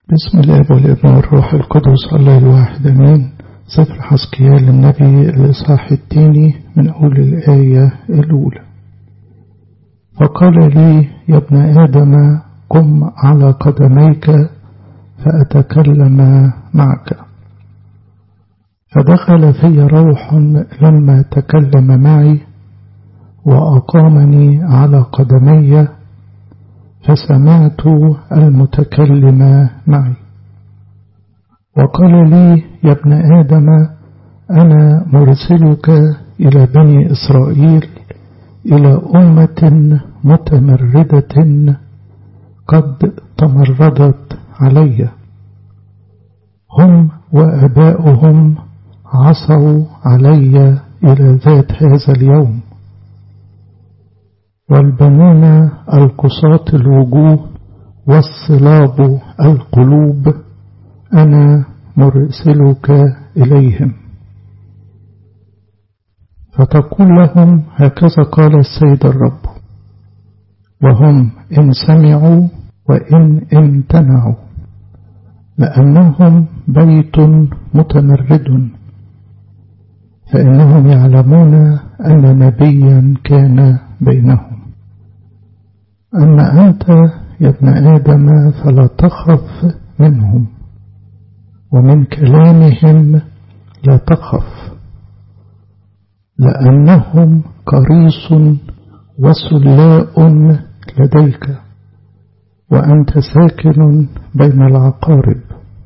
بسم الله والابن والروح القدس الله الواحد امين سفر حسكيال النبي الاصحاح الثاني من اول الايه الاولى فقال لي يا ابن ادم قم على قدميك فاتكلم معك فدخل في روح لما تكلم معي واقامني على قدمي فسمعت المتكلم معي وقال لي يا ابن آدم أنا مرسلك إلى بني إسرائيل إلى أمة متمردة قد تمردت علي هم وأباؤهم عصوا علي إلى ذات هذا اليوم والبنون القصاة الوجوه والصلاب القلوب أنا مرسلك إليهم فتقول لهم هكذا قال السيد الرب وهم إن سمعوا وإن امتنعوا لأنهم بيت متمرد فإنهم يعلمون أن نبيا كان بينهم أما أنت يا ابن آدم فلا تخف منهم ومن كلامهم لا تخف لأنهم قريص وسلاء لديك وأنت ساكن بين العقارب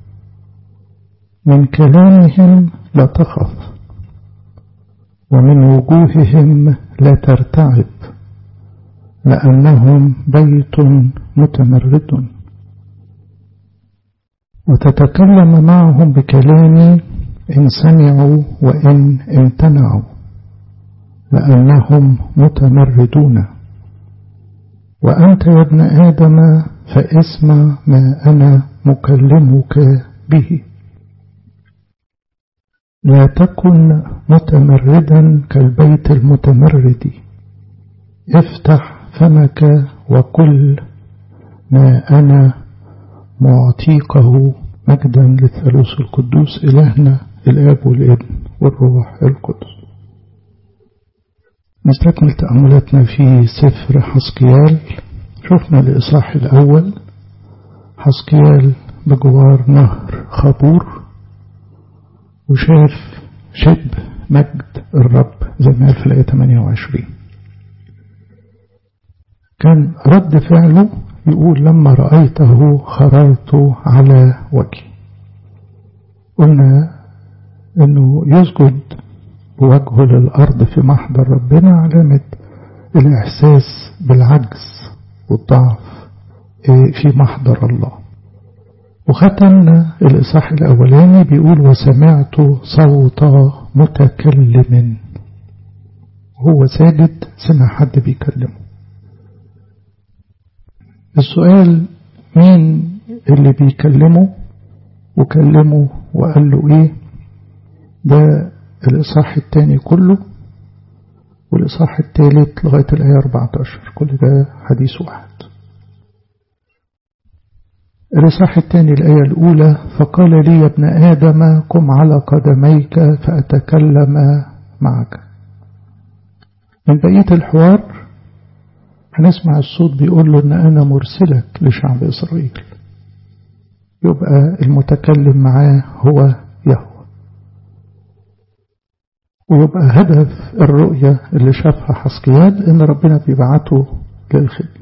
من كلامهم لا تخف ومن وجوههم لا ترتعب لأنهم بيت متمرد وتتكلم معهم بكلامي إن سمعوا وإن امتنعوا لأنهم متمردون وأنت يا ابن آدم فاسمع ما أنا مكلمك به لا تكن متمردا كالبيت المتمرد افتح فمك وكل ما أنا معطيقه مجدا للثالوث القدوس إلهنا الآب والابن والروح القدس نستكمل تأملاتنا في سفر حسكيال شفنا الإصحاح الأول حسكيال بجوار نهر خابور وشاف شب مجد الرب زي ما قال في الآية 28 كان رد فعله يقول لما رأيته خررت على وجهي قلنا انه يسجد بوجهه للأرض في محضر ربنا علامة الإحساس بالعجز والضعف في محضر الله وختمنا الإصحاح الأولاني بيقول وسمعت صوت متكلم هو ساجد سمع حد بيكلمه السؤال مين اللي بيكلمه وكلمه وقال له ايه ده الإصحاح الثاني كله والإصحاح الثالث لغاية الآية 14 كل ده حديث واحد الإصحاح الثاني الآية الأولى فقال لي يا ابن آدم قم على قدميك فأتكلم معك من بقية الحوار هنسمع الصوت بيقول له إن أنا مرسلك لشعب إسرائيل يبقى المتكلم معاه هو يهوه ويبقى هدف الرؤية اللي شافها حسكيال إن ربنا بيبعته للخدمة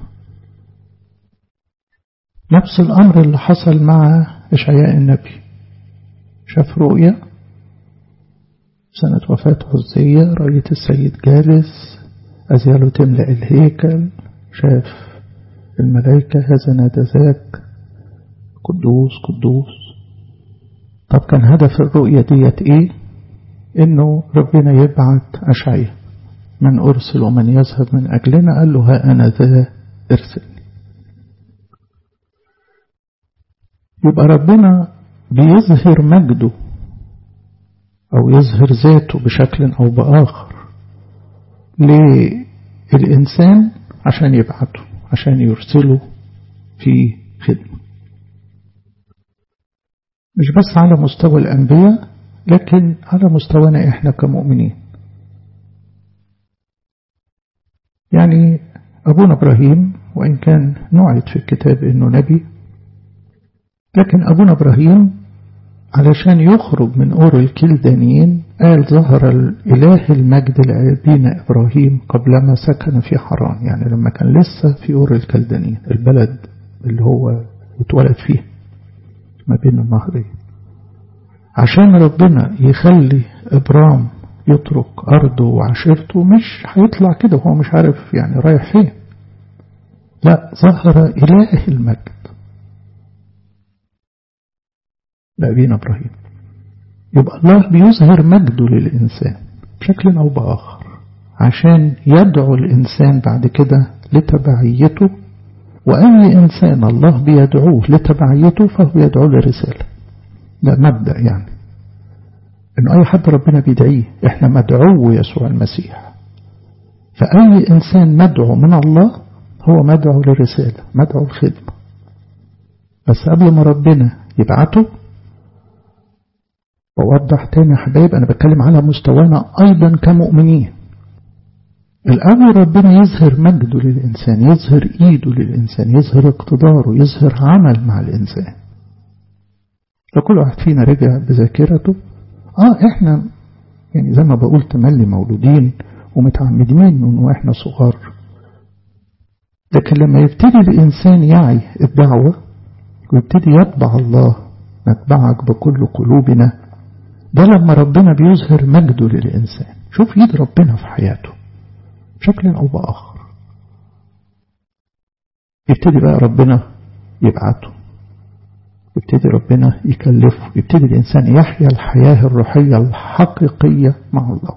نفس الأمر اللي حصل مع إشعياء النبي شاف رؤية سنة وفاة عزية رأية السيد جالس أزياله تملأ الهيكل شاف الملائكة هذا نادى ذاك قدوس قدوس طب كان هدف الرؤية ديت ايه انه ربنا يبعت أشعية من أرسل ومن يذهب من أجلنا قال له ها أنا ذا ارسلني يبقى ربنا بيظهر مجده أو يظهر ذاته بشكل أو بآخر للإنسان عشان يبعته عشان يرسله في خدمة مش بس على مستوى الأنبياء لكن على مستوانا إحنا كمؤمنين يعني أبونا إبراهيم وإن كان نوعد في الكتاب إنه نبي لكن أبونا إبراهيم علشان يخرج من أور الكلدانيين قال ظهر الإله المجد لأبينا إبراهيم قبلما سكن في حران يعني لما كان لسه في أور الكلدانيين البلد اللي هو اتولد فيه ما بين النهرين عشان ربنا يخلي إبرام يترك أرضه وعشيرته مش هيطلع كده وهو مش عارف يعني رايح فين لا ظهر إله المجد لأبينا إبراهيم يبقى الله بيظهر مجده للإنسان بشكل أو بآخر عشان يدعو الإنسان بعد كده لتبعيته وأي إنسان الله بيدعوه لتبعيته فهو يدعو لرسالة ده مبدأ يعني إنه أي حد ربنا بيدعيه إحنا مدعو يسوع المسيح فأي إنسان مدعو من الله هو مدعو للرسالة مدعو الخدمة بس قبل ما ربنا يبعته بوضح تاني يا حبايب أنا بتكلم على مستوانا أيضا كمؤمنين الأول ربنا يظهر مجده للإنسان يظهر إيده للإنسان يظهر اقتداره يظهر عمل مع الإنسان لكل واحد فينا رجع بذاكرته آه إحنا يعني زي ما بقول تملي مولودين ومتعمدين من وإحنا صغار لكن لما يبتدي الإنسان يعي الدعوة ويبتدي يتبع الله نتبعك بكل قلوبنا ده لما ربنا بيظهر مجده للإنسان شوف يد ربنا في حياته بشكل أو بآخر يبتدي بقى ربنا يبعته يبتدي ربنا يكلفه يبتدي الإنسان يحيا الحياة الروحية الحقيقية مع الله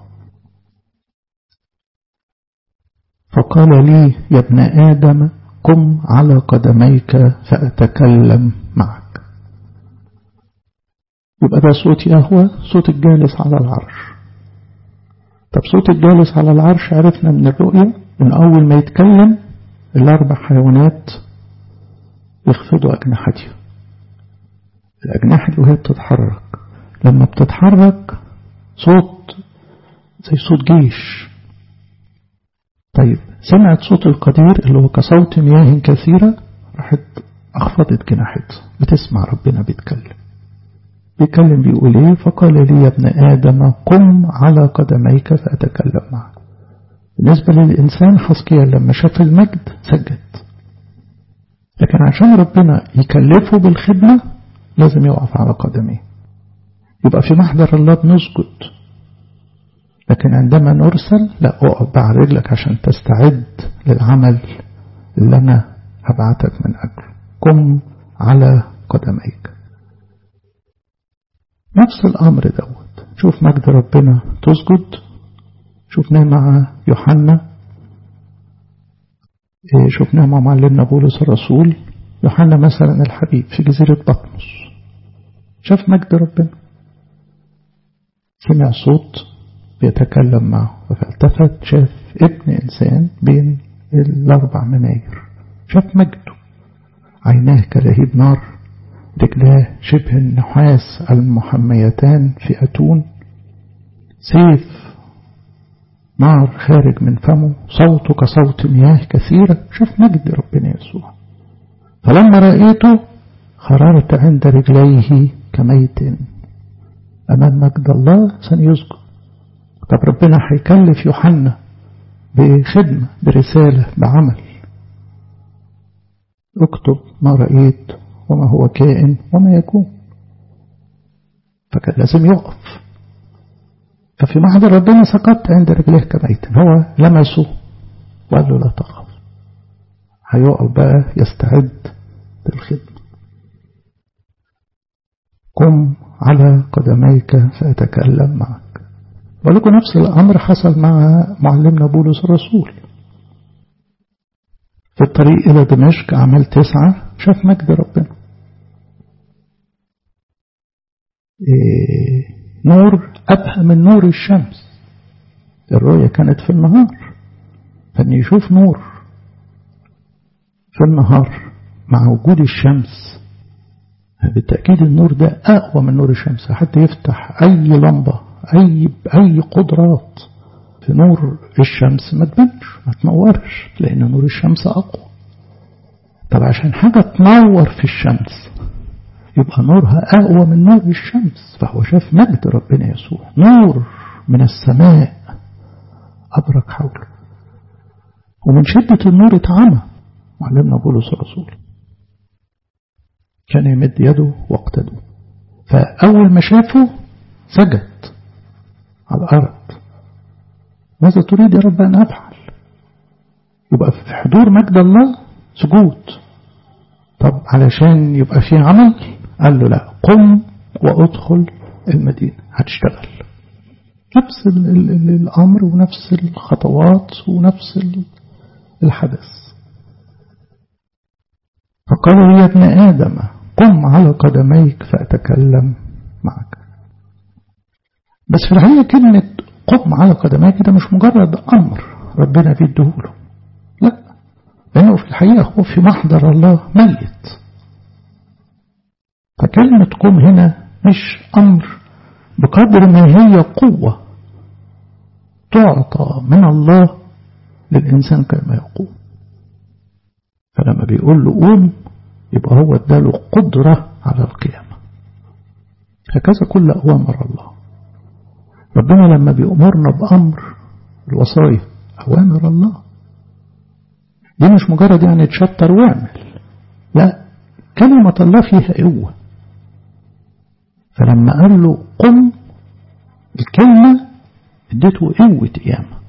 فقال لي يا ابن آدم قم على قدميك فأتكلم معك يبقى ده صوت يهوى صوت الجالس على العرش طب صوت الجالس على العرش عرفنا من الرؤية من أول ما يتكلم الأربع حيوانات يخفضوا أجنحتهم الأجنحة اللي وهي بتتحرك لما بتتحرك صوت زي صوت جيش طيب سمعت صوت القدير اللي هو كصوت مياه كثيرة راحت أخفضت جناحتها بتسمع ربنا بيتكلم بيتكلم بيقول ايه فقال لي يا ابن آدم قم على قدميك فأتكلم معك بالنسبة للإنسان حسكيا لما شاف المجد سجد لكن عشان ربنا يكلفه بالخدمة لازم يقف على قدميه يبقى في محضر الله بنسجد لكن عندما نرسل لا اقف بقى على رجلك عشان تستعد للعمل اللي انا هبعتك من اجله قم على قدميك نفس الامر دوت شوف مجد ربنا تسجد شفناه مع يوحنا شفناه مع معلمنا بولس الرسول يوحنا مثلا الحبيب في جزيرة بطمس شاف مجد ربنا سمع صوت بيتكلم معه فالتفت شاف ابن إنسان بين الأربع مناير شاف مجده عيناه كلهيب نار رجلاه شبه النحاس المحميتان في أتون سيف نار خارج من فمه صوته كصوت مياه كثيرة شوف مجد ربنا يسوع فلما رأيته خررت عند رجليه كميت أمام مجد الله سنيسجد طب ربنا هيكلف يوحنا بخدمة برسالة بعمل اكتب ما رأيت وما هو كائن وما يكون فكان لازم يقف ففي معهد ربنا سقطت عند رجليه كميت هو لمسه وقال له لا تخف هيقف بقى يستعد للخدمة قم على قدميك فأتكلم معك ولكم نفس الأمر حصل مع معلمنا بولس الرسول في الطريق إلى دمشق عمل تسعة شاف مجد ربنا إيه نور أبهى من نور الشمس الرؤية كانت في النهار فأن يشوف نور في النهار مع وجود الشمس بالتأكيد النور ده أقوى من نور الشمس حتى يفتح أي لمبة أي أي قدرات في نور الشمس ما تبانش ما تنورش لأن نور الشمس أقوى طب عشان حاجة تنور في الشمس يبقى نورها أقوى من نور الشمس فهو شاف مجد ربنا يسوع نور من السماء أبرك حوله ومن شدة النور اتعمى معلمنا بولس الرسول كان يمد يده واقتدوا فأول ما شافه سجد على الأرض ماذا تريد يا رب أن أفعل يبقى في حضور مجد الله سجود طب علشان يبقى في عمل قال له لا قم وادخل المدينة هتشتغل نفس ال ال ال الأمر ونفس الخطوات ونفس الحدث فقالوا يا ابن آدم قم على قدميك فأتكلم معك بس في الحقيقة كلمة قم على قدميك ده مش مجرد أمر ربنا بيديهوله لا لأنه في الحقيقة هو في محضر الله ميت فكلمة قم هنا مش أمر بقدر ما هي قوة تعطى من الله للإنسان كما يقوم فلما بيقول له قوم يبقى هو اداله قدرة على القيامة هكذا كل أوامر الله ربنا لما بيأمرنا بأمر الوصايا أوامر الله دي مش مجرد يعني تشطر واعمل لا كلمة الله فيها قوة فلما قال له قم الكلمة اديته قوة قيامة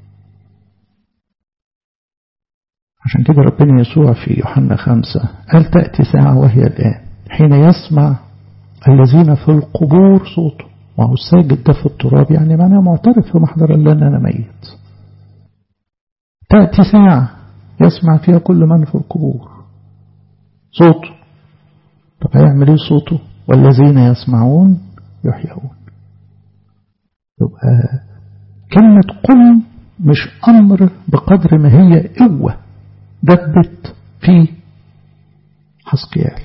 عشان كده ربنا يسوع في يوحنا خمسة قال تأتي ساعة وهي الآن حين يسمع الذين في القبور صوته وهو الساجد ده في التراب يعني معناه معترف في محضر الله أن أنا ميت تأتي ساعة يسمع فيها كل من في القبور صوته طب هيعمل ايه صوته والذين يسمعون يحيون يبقى كلمة قم مش أمر بقدر ما هي قوة دبت في حسقيال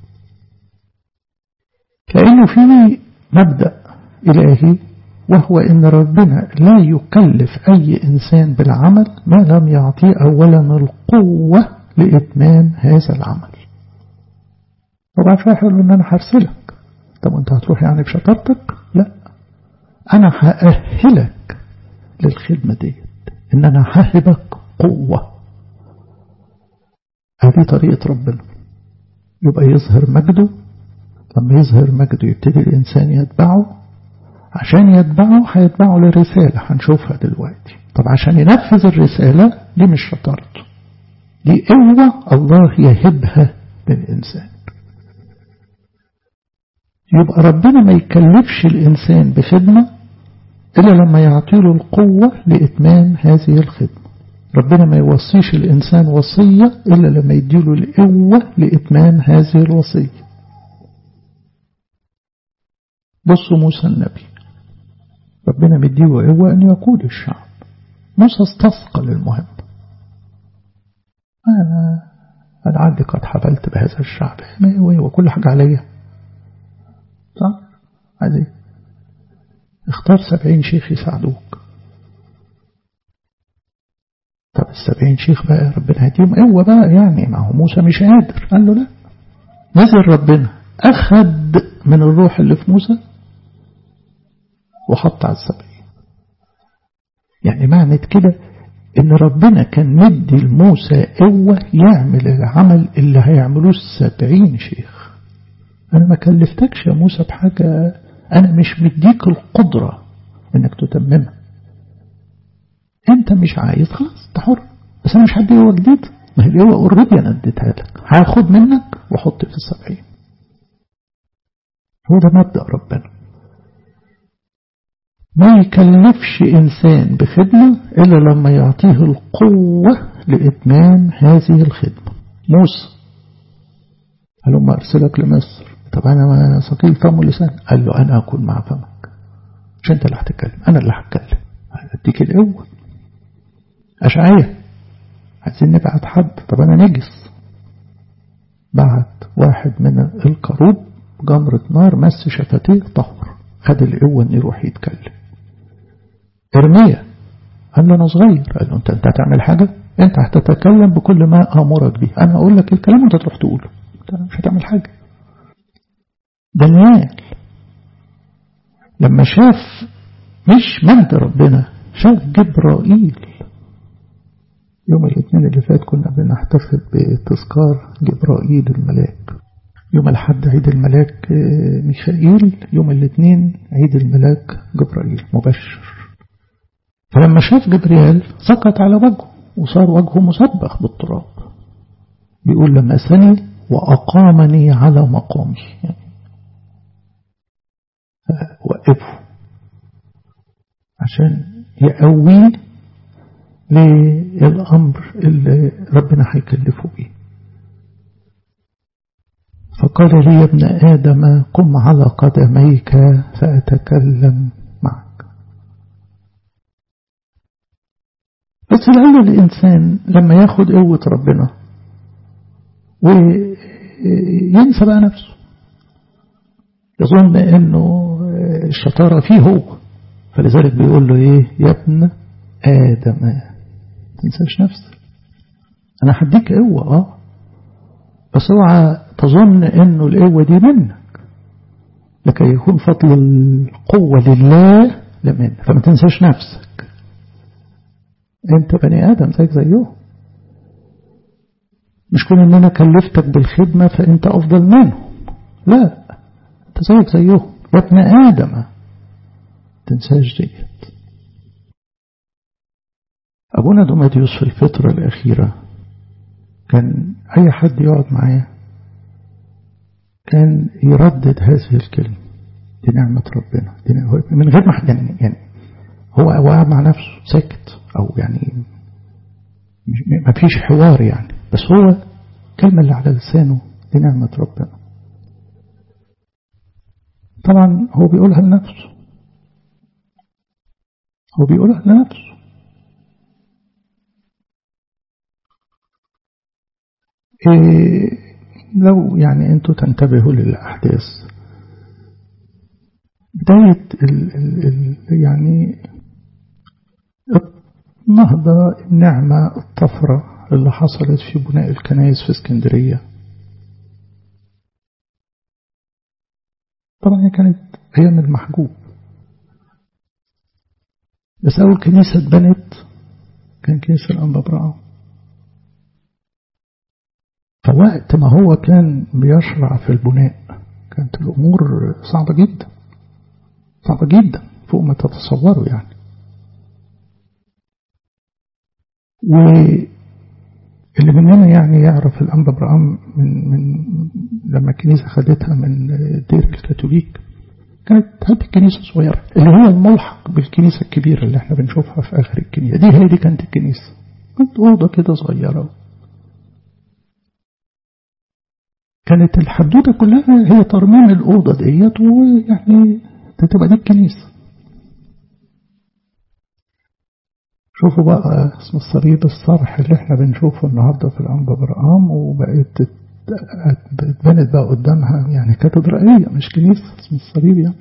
كأنه في مبدأ إلهي وهو إن ربنا لا يكلف أي إنسان بالعمل ما لم يعطيه أولا القوة لإتمام هذا العمل وبعد شوية يقول إن أنا هرسلك طب أنت هتروح يعني بشطارتك لا أنا هأهلك للخدمة دي إن أنا ههبك قوة هذه طريقة ربنا يبقى يظهر مجده لما يظهر مجده يبتدي الإنسان يتبعه عشان يتبعه هيتبعه لرسالة هنشوفها دلوقتي طب عشان ينفذ الرسالة دي مش شطارته دي قوة الله يهبها للإنسان يبقى ربنا ما يكلفش الإنسان بخدمة إلا لما يعطيله القوة لإتمام هذه الخدمة ربنا ما يوصيش الإنسان وصية إلا لما يديله القوة لإتمام هذه الوصية بصوا موسى النبي ربنا مديه قوة أن يقود الشعب موسى استثقل المهم أنا أنا عندي قد حفلت بهذا الشعب وكل حاجة عليا صح؟ عادي اختار سبعين شيخ يساعدوك طب السبعين شيخ بقى ربنا هديهم قوة بقى يعني ما هو موسى مش قادر قال له لا نزل ربنا أخد من الروح اللي في موسى وحط على السبعين يعني معنى كده ان ربنا كان مدي لموسى قوة يعمل العمل اللي هيعملوه السبعين شيخ انا ما كلفتكش يا موسى بحاجة انا مش مديك القدرة انك تتممها انت مش عايز خلاص انت حر بس انا مش هدي قوة جديدة ما هي القوة اوريدي انا اديتها لك هاخد منك واحط في السبعين هو ده مبدأ ربنا ما يكلفش إنسان بخدمة إلا لما يعطيه القوة لإتمام هذه الخدمة موسى قال له ما أرسلك لمصر طب أنا ثقيل فم ولسان قال له أنا أكون مع فمك مش أنت اللي هتتكلم أنا اللي هتكلم أديك القوة أشعية عايزين نبعت حد طب أنا نجس بعت واحد من الكروب جمرة نار مس شفتيه طهر خد القوة ان يروح يتكلم ارميا قال له انا صغير قال له انت انت هتعمل حاجة انت هتتكلم بكل ما امرك به انا اقول لك الكلام وانت تروح تقوله انت مش هتعمل حاجة دانيال لما شاف مش مهد ربنا شاف جبرائيل يوم الاثنين اللي فات كنا بنحتفل بتذكار جبرائيل الملاك يوم الحد عيد الملاك ميخائيل يوم الاثنين عيد الملاك جبرائيل مبشر فلما شاف جبريل سقط على وجهه وصار وجهه مسبخ بالتراب بيقول لمسني وأقامني على مقامي يعني وقفه عشان يقويه للأمر اللي ربنا هيكلفه بيه فقال لي يا ابن آدم قم على قدميك فأتكلم معك بس الأول الإنسان لما ياخد قوة ربنا وينسى بقى نفسه يظن انه الشطارة فيه هو فلذلك بيقول له ايه يا ابن آدم ما تنساش نفسك انا هديك قوة اه بس اوعى تظن انه القوة دي منك لكي يكون فضل القوة لله لمنك فما تنساش نفسك انت بني ادم زيك زيهم مش كون ان انا كلفتك بالخدمة فانت افضل منهم لا انت زيك زيهم يا ابن ادم تنساش ديت ابونا دوماتيوس في الفترة الاخيرة كان اي حد يقعد معاه كان يردد هذه الكلمة دي نعمة ربنا دي نعمة من غير ما يعني, يعني هو قاعد مع نفسه ساكت او يعني ما فيش حوار يعني بس هو الكلمة اللي على لسانه دي نعمة ربنا طبعا هو بيقولها لنفسه هو بيقولها لنفسه إيه لو يعني انتوا تنتبهوا للأحداث بداية ال ال ال يعني النهضة النعمة الطفرة اللي حصلت في بناء الكنائس في اسكندرية طبعا هي كانت أيام المحجوب بس أول كنيسة اتبنت كان كنيسة الأنبا براءة فوقت ما هو كان بيشرع في البناء كانت الأمور صعبة جدا صعبة جدا فوق ما تتصوروا يعني واللي مننا يعني يعرف الأنبا برام من, من لما الكنيسة خدتها من دير الكاثوليك كانت هذه الكنيسة صغيرة اللي هي الملحق بالكنيسة الكبيرة اللي احنا بنشوفها في آخر الكنيسة دي هي دي كانت الكنيسة كانت أوضة كده صغيرة كانت الحدوتة كلها هي ترميم الأوضة ديت ويعني تبقى دي الكنيسة شوفوا بقى اسم الصليب الصرح اللي احنا بنشوفه النهاردة في الأنبا برقام وبقت اتبنت بقى قدامها يعني كاتدرائية مش كنيسة اسم الصليب يعني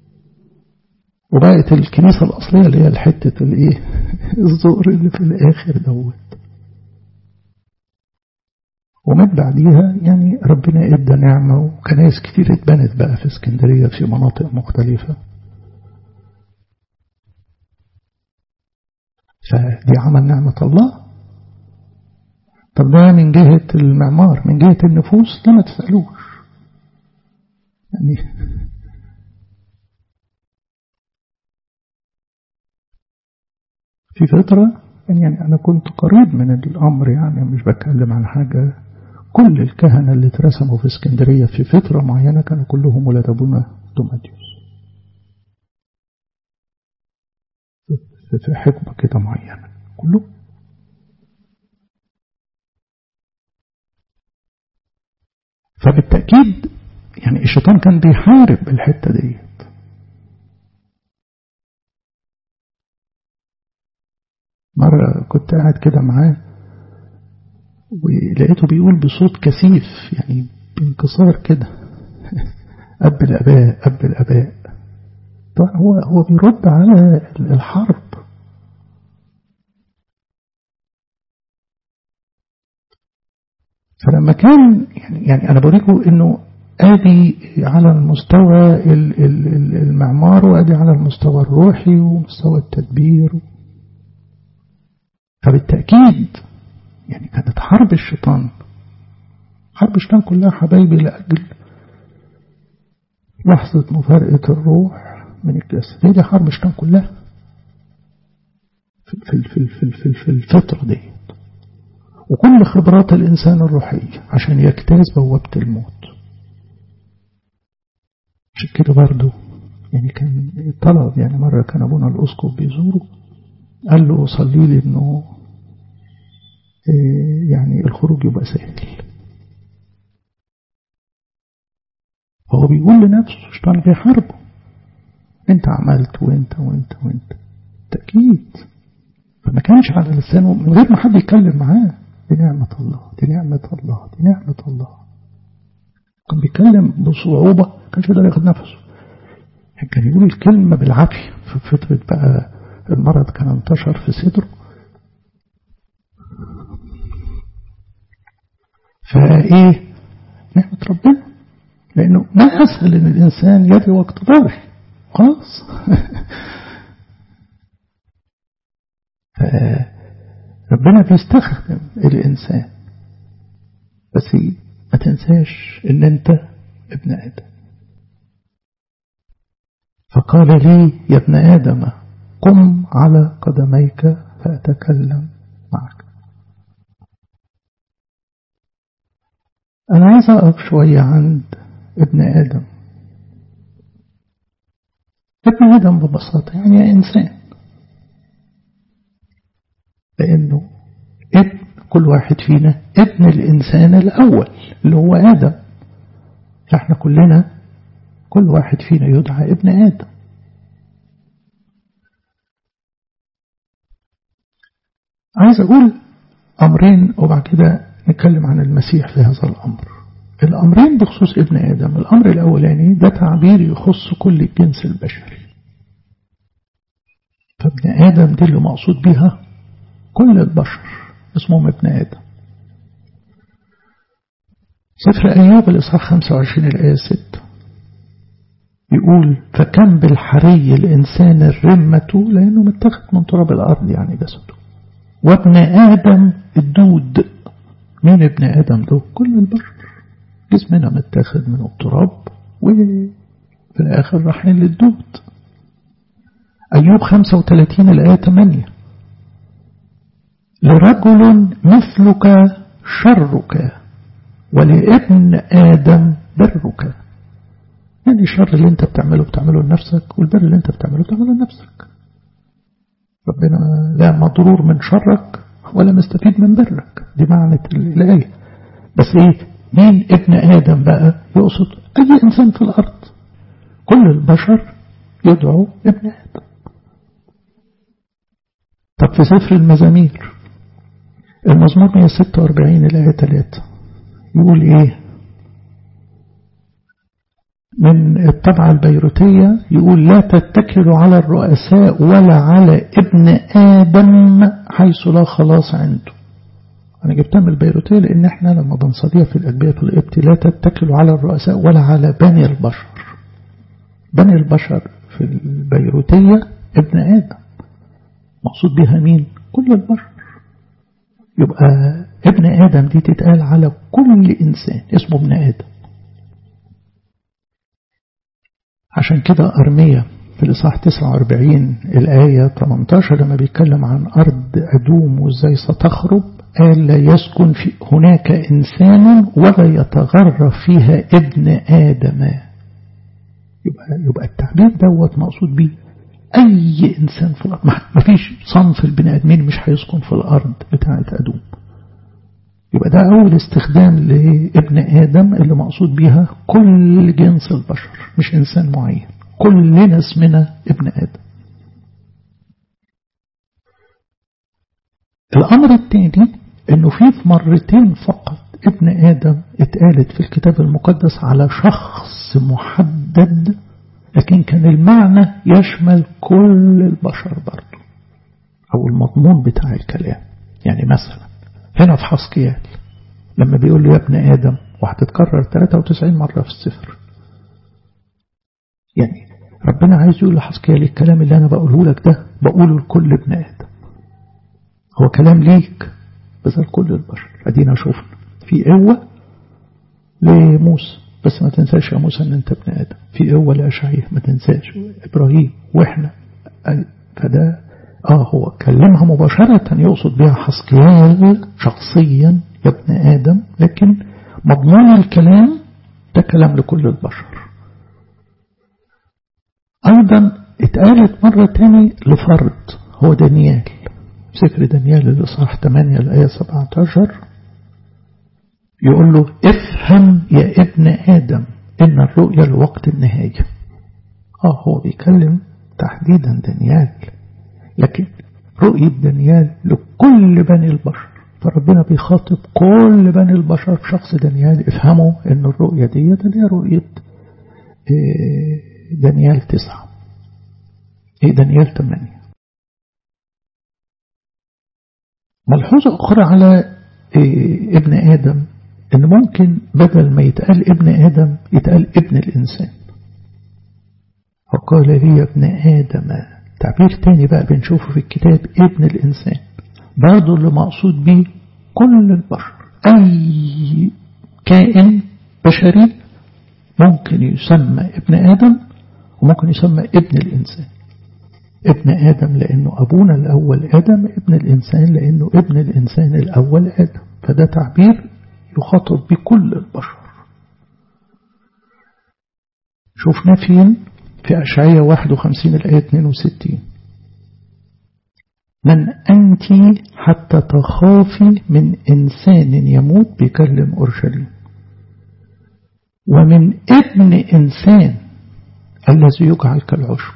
وبقت الكنيسة الأصلية اللي هي الحتة الايه الزور اللي في الآخر دوت ومن بعديها يعني ربنا ادى نعمة وكنايس كتير اتبنت بقى في اسكندرية في مناطق مختلفة فدي عمل نعمة الله طب ده من جهة المعمار من جهة النفوس لا ما تسألوش يعني في فترة يعني أنا كنت قريب من الأمر يعني مش بتكلم عن حاجة كل الكهنة اللي اترسموا في اسكندرية في فترة معينة كانوا كلهم ولاد أبونا دوماتيوس في حكمة كده معينة كله فبالتأكيد يعني الشيطان كان بيحارب الحتة ديت مرة كنت قاعد كده معاه ولقيته بيقول بصوت كثيف يعني بانكسار كده أب الآباء أب الآباء طبعا هو هو بيرد على الحرب فلما كان يعني, يعني أنا بوريكم إنه آدي على المستوى المعمار وآدي على المستوى الروحي ومستوى التدبير فبالتأكيد يعني كانت حرب الشيطان حرب الشيطان كلها حبايبي لأجل لحظة مفارقة الروح من الجسد هي دي حرب الشيطان كلها في, في, في, في, في, في الفترة دي وكل خبرات الإنسان الروحية عشان يجتاز بوابة الموت عشان كده برضه يعني كان طلب يعني مرة كان أبونا الأسقف بيزوره قال له صلي لي إنه يعني الخروج يبقى سهل هو بيقول لنفسه الشيطان بيحاربه انت عملت وانت وانت وانت تأكيد فما كانش على لسانه من غير ما حد يتكلم معاه دي نعمة الله دي نعمة الله دي نعمة الله كان بيتكلم بصعوبة كانش يقدر ياخد نفسه كان يقول الكلمة بالعافية في فترة بقى المرض كان انتشر في صدره فايه نعمة ربنا لانه ما اسهل ان الانسان يدي وقت ضاري خلاص ربنا بيستخدم الانسان بس ما تنساش ان انت ابن ادم فقال لي يا ابن ادم قم على قدميك فاتكلم معك أنا عايز أقف شوية عند ابن آدم ابن آدم ببساطة يعني إنسان لأنه ابن كل واحد فينا ابن الإنسان الأول اللي هو آدم فإحنا كلنا كل واحد فينا يدعى ابن آدم عايز أقول أمرين وبعد كده نتكلم عن المسيح في هذا الأمر الأمرين بخصوص ابن آدم الأمر الأولاني ده تعبير يخص كل الجنس البشري فابن آدم دي اللي مقصود بها كل البشر اسمهم ابن آدم سفر أيوب الإصحاح 25 الآية 6 يقول فكم بالحري الإنسان الرمة لأنه متاخد من تراب الأرض يعني جسده وابن آدم الدود مين ابن آدم ده كل البشر جسمنا متاخد من التراب وفي الآخر رايحين للدود أيوب 35 الآية 8 لرجل مثلك شرك ولابن آدم برك يعني الشر اللي انت بتعمله بتعمله لنفسك والبر اللي انت بتعمله بتعمله لنفسك ربنا لا مضرور من شرك ولا مستفيد من برك دي معنى الآية بس ايه مين ابن آدم بقى يقصد أي إنسان في الأرض كل البشر يدعو ابن آدم طب في سفر المزامير المزمور 146 الآية 3 يقول ايه من الطبعة البيروتية يقول لا تتكلوا على الرؤساء ولا على ابن آدم حيث لا خلاص عنده أنا جبتها من البيروتية لأن إحنا لما بنصليها في الأجبية في الإبت لا تتكلوا على الرؤساء ولا على بني البشر بني البشر في البيروتية ابن آدم مقصود بها مين؟ كل البشر يبقى ابن آدم دي تتقال على كل إنسان اسمه ابن آدم عشان كده أرمية في الإصحاح 49 الآية 18 لما بيتكلم عن أرض أدوم وإزاي ستخرب قال لا يسكن في هناك إنسان ولا يتغرف فيها ابن آدم يبقى, يبقى التعبير دوت مقصود به أي إنسان في الأرض ما فيش صنف البني آدمين مش هيسكن في الأرض بتاعة أدوم يبقى ده أول استخدام لابن آدم اللي مقصود بيها كل جنس البشر مش إنسان معين كلنا اسمنا ابن آدم الأمر الثاني إنه في مرتين فقط ابن آدم اتقالت في الكتاب المقدس على شخص محدد لكن كان المعنى يشمل كل البشر برضه أو المضمون بتاع الكلام يعني مثلا هنا في حسقيال لما بيقول له يا ابن آدم وهتتكرر 93 مرة في السفر يعني ربنا عايز يقول لحسقيال الكلام اللي أنا بقوله لك ده بقوله لكل ابن آدم هو كلام ليك بس لكل البشر أدينا شوفنا في قوة لموسى بس ما تنساش يا موسى ان انت ابن ادم في قوة لأشعية ما تنساش ابراهيم واحنا فده اه هو كلمها مباشرة يقصد بها حسقيال شخصيا يا ابن ادم لكن مضمون الكلام ده كلام لكل البشر ايضا اتقالت مرة تاني لفرد هو دانيال سفر دانيال الإصحاح 8 الآية 17 يقول له افهم يا ابن آدم إن الرؤيا لوقت النهاية آه هو بيكلم تحديدا دانيال لكن رؤية دانيال لكل بني البشر فربنا بيخاطب كل بني البشر في شخص دانيال افهموا ان الرؤية دي هي رؤية دانيال تسعة ايه دانيال ثمانية ملحوظة أخرى على إيه ابن آدم إن ممكن بدل ما يتقال ابن آدم يتقال ابن الإنسان وقال لي ابن آدم تعبير تاني بقى بنشوفه في الكتاب ابن الإنسان برضه اللي مقصود به كل البشر أي كائن بشري ممكن يسمى ابن آدم وممكن يسمى ابن الإنسان ابن آدم لأنه أبونا الأول آدم ابن الإنسان لأنه ابن الإنسان الأول آدم فده تعبير يخاطب بكل البشر شفنا فين في أشعية 51 الآية 62 من أنت حتى تخافي من إنسان يموت بيكلم أورشليم ومن ابن إنسان الذي يجعل كالعشب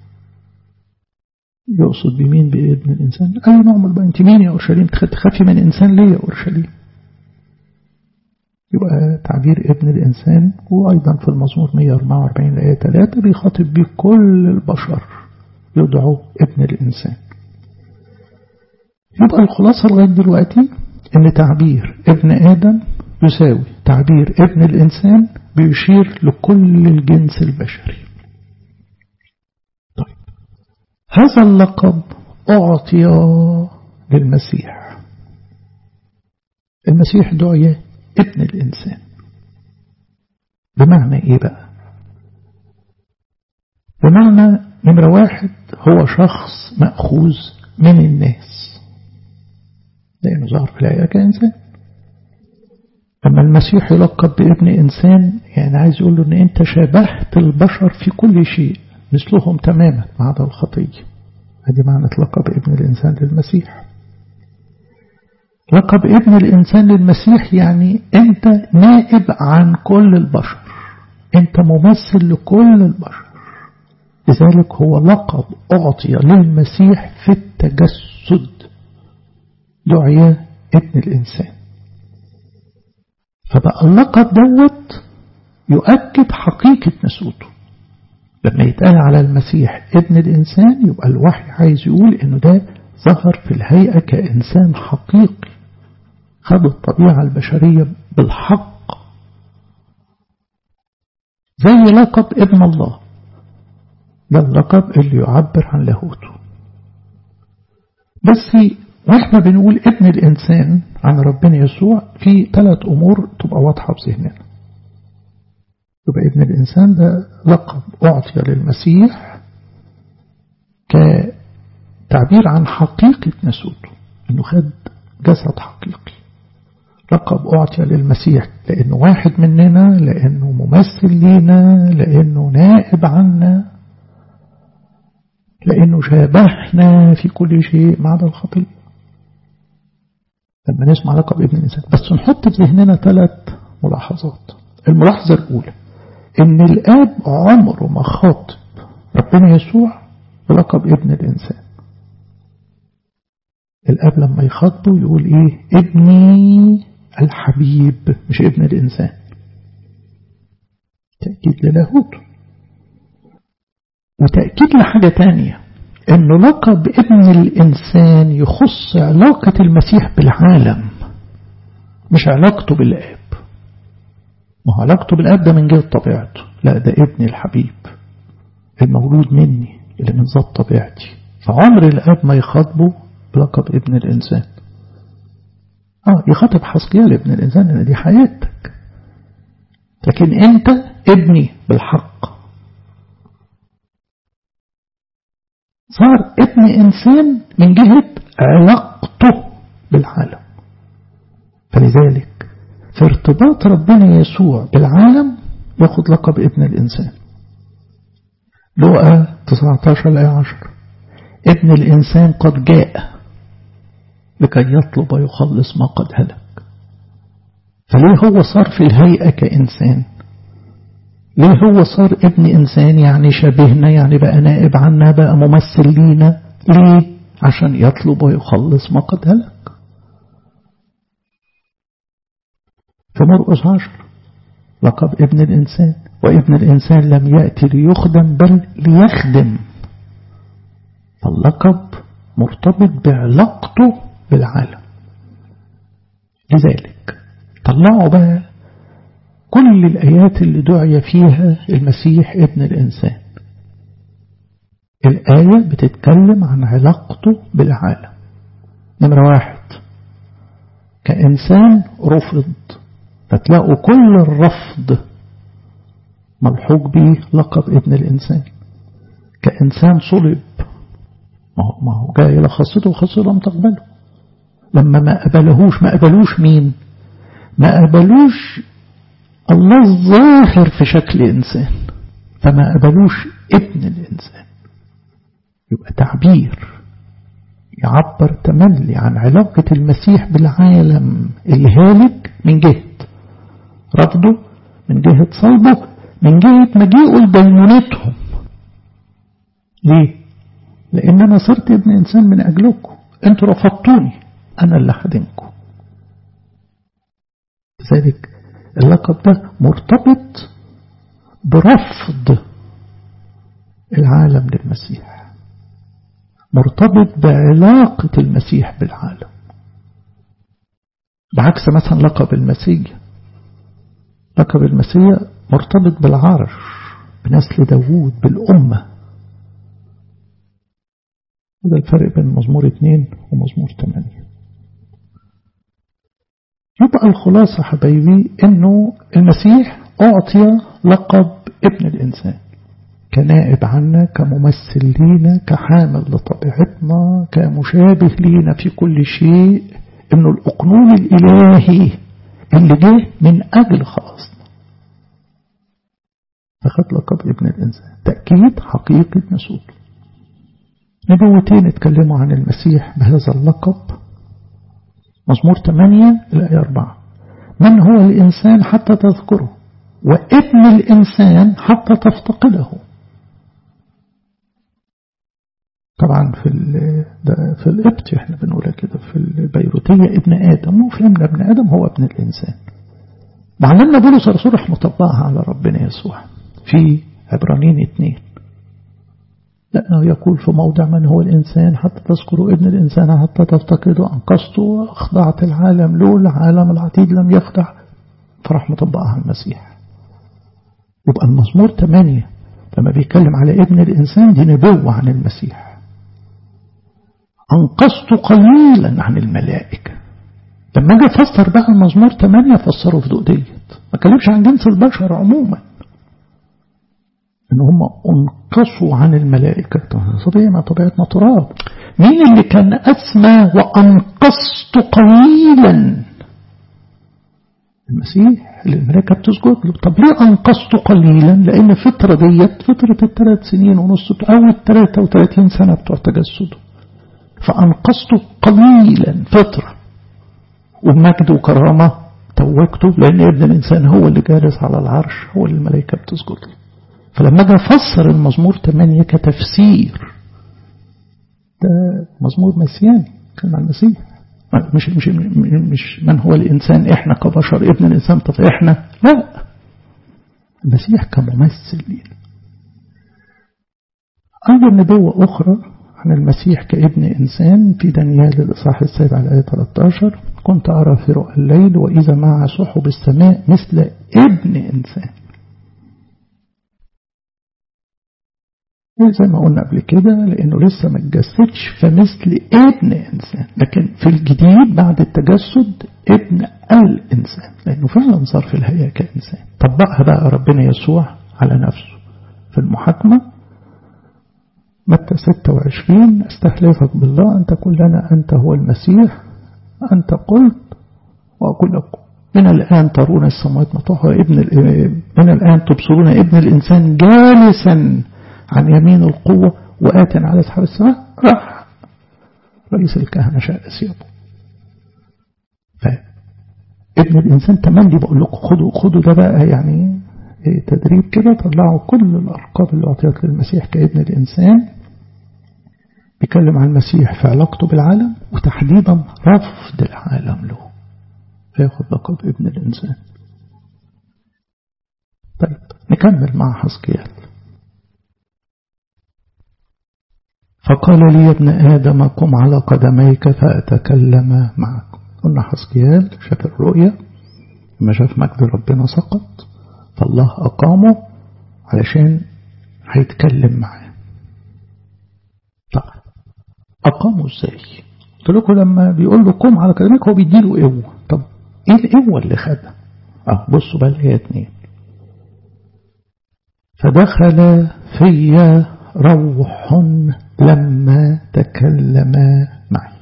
يقصد بمين بابن الإنسان أي نوع من أنت مين يا أورشليم تخافي من إنسان ليه يا أورشليم يبقى تعبير ابن الإنسان وأيضا في المزمور 144 الآية 3 بيخاطب به كل البشر يدعو ابن الإنسان يبقى الخلاصة لغاية دلوقتي ان تعبير ابن آدم يساوي تعبير ابن الإنسان بيشير لكل الجنس البشري طيب هذا اللقب أعطي للمسيح المسيح دعي ابن الإنسان بمعنى إيه بقى بمعنى نمرة واحد هو شخص مأخوذ من الناس لأنه ظهر في الآية كإنسان أما المسيح يلقب بابن إنسان يعني عايز يقول له أن أنت شابهت البشر في كل شيء مثلهم تماما ما عدا الخطية هذه معنى لقب ابن الإنسان للمسيح لقب ابن الإنسان للمسيح يعني أنت نائب عن كل البشر أنت ممثل لكل البشر لذلك هو لقب أعطي للمسيح في التجسد دعي ابن الإنسان فبقى اللقب دوت يؤكد حقيقة نسوته لما يتقال على المسيح ابن الإنسان يبقى الوحي عايز يقول إنه ده ظهر في الهيئة كإنسان حقيقي خد الطبيعة البشرية بالحق زي لقب ابن الله ده اللقب اللي يعبر عن لاهوته بس واحنا بنقول ابن الإنسان عن ربنا يسوع في ثلاث أمور تبقى واضحة بذهننا يبقى ابن الإنسان ده لقب أعطي للمسيح كتعبير عن حقيقة نسوته إنه خد جسد حقيقي لقب أعطي للمسيح لأنه واحد مننا لأنه ممثل لينا لأنه نائب عنا لأنه شابهنا في كل شيء ما عدا الخطيئة لما نسمع لقب ابن الإنسان بس نحط في ذهننا ثلاث ملاحظات الملاحظة الأولى إن الآب عمره ما خاطب ربنا يسوع بلقب ابن الإنسان الآب لما يخاطبه يقول إيه ابني الحبيب مش ابن الإنسان تأكيد للاهوت وتأكيد لحاجة تانية أنه لقب ابن الإنسان يخص علاقة المسيح بالعالم مش علاقته بالآب ما هو علاقته بالآب ده من جهة طبيعته لا ده ابن الحبيب المولود مني اللي من ذات طبيعتي فعمر الآب ما يخاطبه بلقب ابن الإنسان آه يخاطب حسقيال ابن الإنسان إن دي حياتك لكن أنت ابني بالحق صار ابن إنسان من جهة علاقته بالعالم فلذلك في ارتباط ربنا يسوع بالعالم ياخد لقب ابن الإنسان لقى 19 الآية 10 ابن الإنسان قد جاء لكي يطلب ويخلص ما قد هلك فليه هو صار في الهيئة كإنسان ليه هو صار ابن إنسان يعني شبهنا يعني بقى نائب عنا بقى ممثل لينا ليه عشان يطلب ويخلص ما قد هلك فمرقس عشر لقب ابن الإنسان وابن الإنسان لم يأتي ليخدم بل ليخدم فاللقب مرتبط بعلاقته بالعالم لذلك طلعوا بقى كل الآيات اللي دعي فيها المسيح ابن الإنسان الآية بتتكلم عن علاقته بالعالم نمرة واحد كإنسان رفض فتلاقوا كل الرفض ملحوق به لقب ابن الإنسان كإنسان صلب ما هو جاي إلى خاصته وخاصته لم تقبله لما ما قبلهوش ما قبلوش مين ما قبلوش الله الظاهر في شكل إنسان فما قبلوش ابن الإنسان يبقى تعبير يعبر تملي عن علاقة المسيح بالعالم الهالك من جهة رفضه من جهة صلبه من جهة مجيئه لدينونتهم ليه؟ لأن أنا صرت ابن إنسان من أجلكم أنتوا رفضتوني أنا اللي هدمكم لذلك اللقب ده مرتبط برفض العالم للمسيح مرتبط بعلاقة المسيح بالعالم بعكس مثلا لقب المسيح لقب المسيح مرتبط بالعرش بنسل داوود بالأمة وده الفرق بين مزمور اثنين ومزمور ثمانية يبقى الخلاصة حبايبي انه المسيح اعطي لقب ابن الانسان كنائب عنا كممثل لينا كحامل لطبيعتنا كمشابه لينا في كل شيء انه الاقنوم الالهي اللي جه من اجل خلاصنا فخد لقب ابن الانسان تأكيد حقيقة نسوته نبوتين اتكلموا عن المسيح بهذا اللقب مزمور 8 الآية 4 من هو الإنسان حتى تذكره وابن الإنسان حتى تفتقده طبعا في في الإبت احنا بنقولها كده في البيروتية ابن آدم وفهمنا ابن آدم هو ابن الإنسان معلمنا بولس الرسول راح مطبقها على ربنا يسوع في عبرانيين اثنين لأنه يقول في موضع من هو الإنسان حتى تذكروا ابن الإنسان حتى تفتقدوا أنقذته أخضعت العالم له العالم العتيد لم يخضع فراح مطبقها المسيح يبقى المزمور 8 لما بيتكلم على ابن الإنسان دي نبوة عن المسيح أنقذت قليلا عن الملائكة لما اجي افسر بقى المزمور 8 فسره في ضوء ديت ما اتكلمش عن جنس البشر عموما ان هم انقصوا عن الملائكة طبيعي طبيعتنا تراب مين اللي كان أسمى وأنقصت قليلا المسيح اللي الملائكة بتسجد له طب ليه أنقصت قليلا لأن الفترة ديت فترة الثلاث سنين ونص أو الثلاثة وثلاثين سنة بتوع تجسده فأنقصت قليلا فترة وبمجد وكرامة توجته لأن ابن الإنسان هو اللي جالس على العرش هو اللي الملائكة بتسجد له فلما اجي افسر المزمور 8 كتفسير ده مزمور مسياني كان عن المسيح مش مش مش من هو الإنسان إحنا كبشر ابن الإنسان طب إحنا لا المسيح كممثل لينا أيضا نبوة أخرى عن المسيح كابن إنسان في دانيال الإصحاح السابع على آية 13 كنت أرى في رؤى الليل وإذا مع سحب السماء مثل ابن إنسان زي ما قلنا قبل كده لأنه لسه ما اتجسدش فمثل ابن إنسان لكن في الجديد بعد التجسد ابن الإنسان لأنه فعلا صار في الهيئة كإنسان طبقها بقى ربنا يسوع على نفسه في المحاكمة متى 26 استحلفك بالله أن تقول لنا أنت هو المسيح أنت قلت وأقول لكم من الآن ترون السماوات مفتوحة ابن من الآن تبصرون ابن الإنسان جالسا عن يمين القوة وآت على سحاب السماء راح رئيس الكهنة شاء ثيابه فابن الإنسان تملي بقول لكم خدوا خدوا ده بقى يعني تدريب كده طلعوا كل الأرقام اللي أعطيت للمسيح كابن الإنسان بيتكلم عن المسيح في علاقته بالعالم وتحديدا رفض العالم له فياخد لقب ابن الإنسان طيب نكمل مع حسكيال فقال لي يا ابن آدم قم على قدميك فأتكلم معك قلنا حسكيال شاف الرؤية لما شاف مجد ربنا سقط فالله أقامه علشان هيتكلم معاه طب أقامه ازاي قلت لكم لما بيقول له قم على قدميك هو بيديله قوة طب ايه القوة اللي خدها اه بصوا بقى الآية اتنين فدخل في روح لما تكلم معي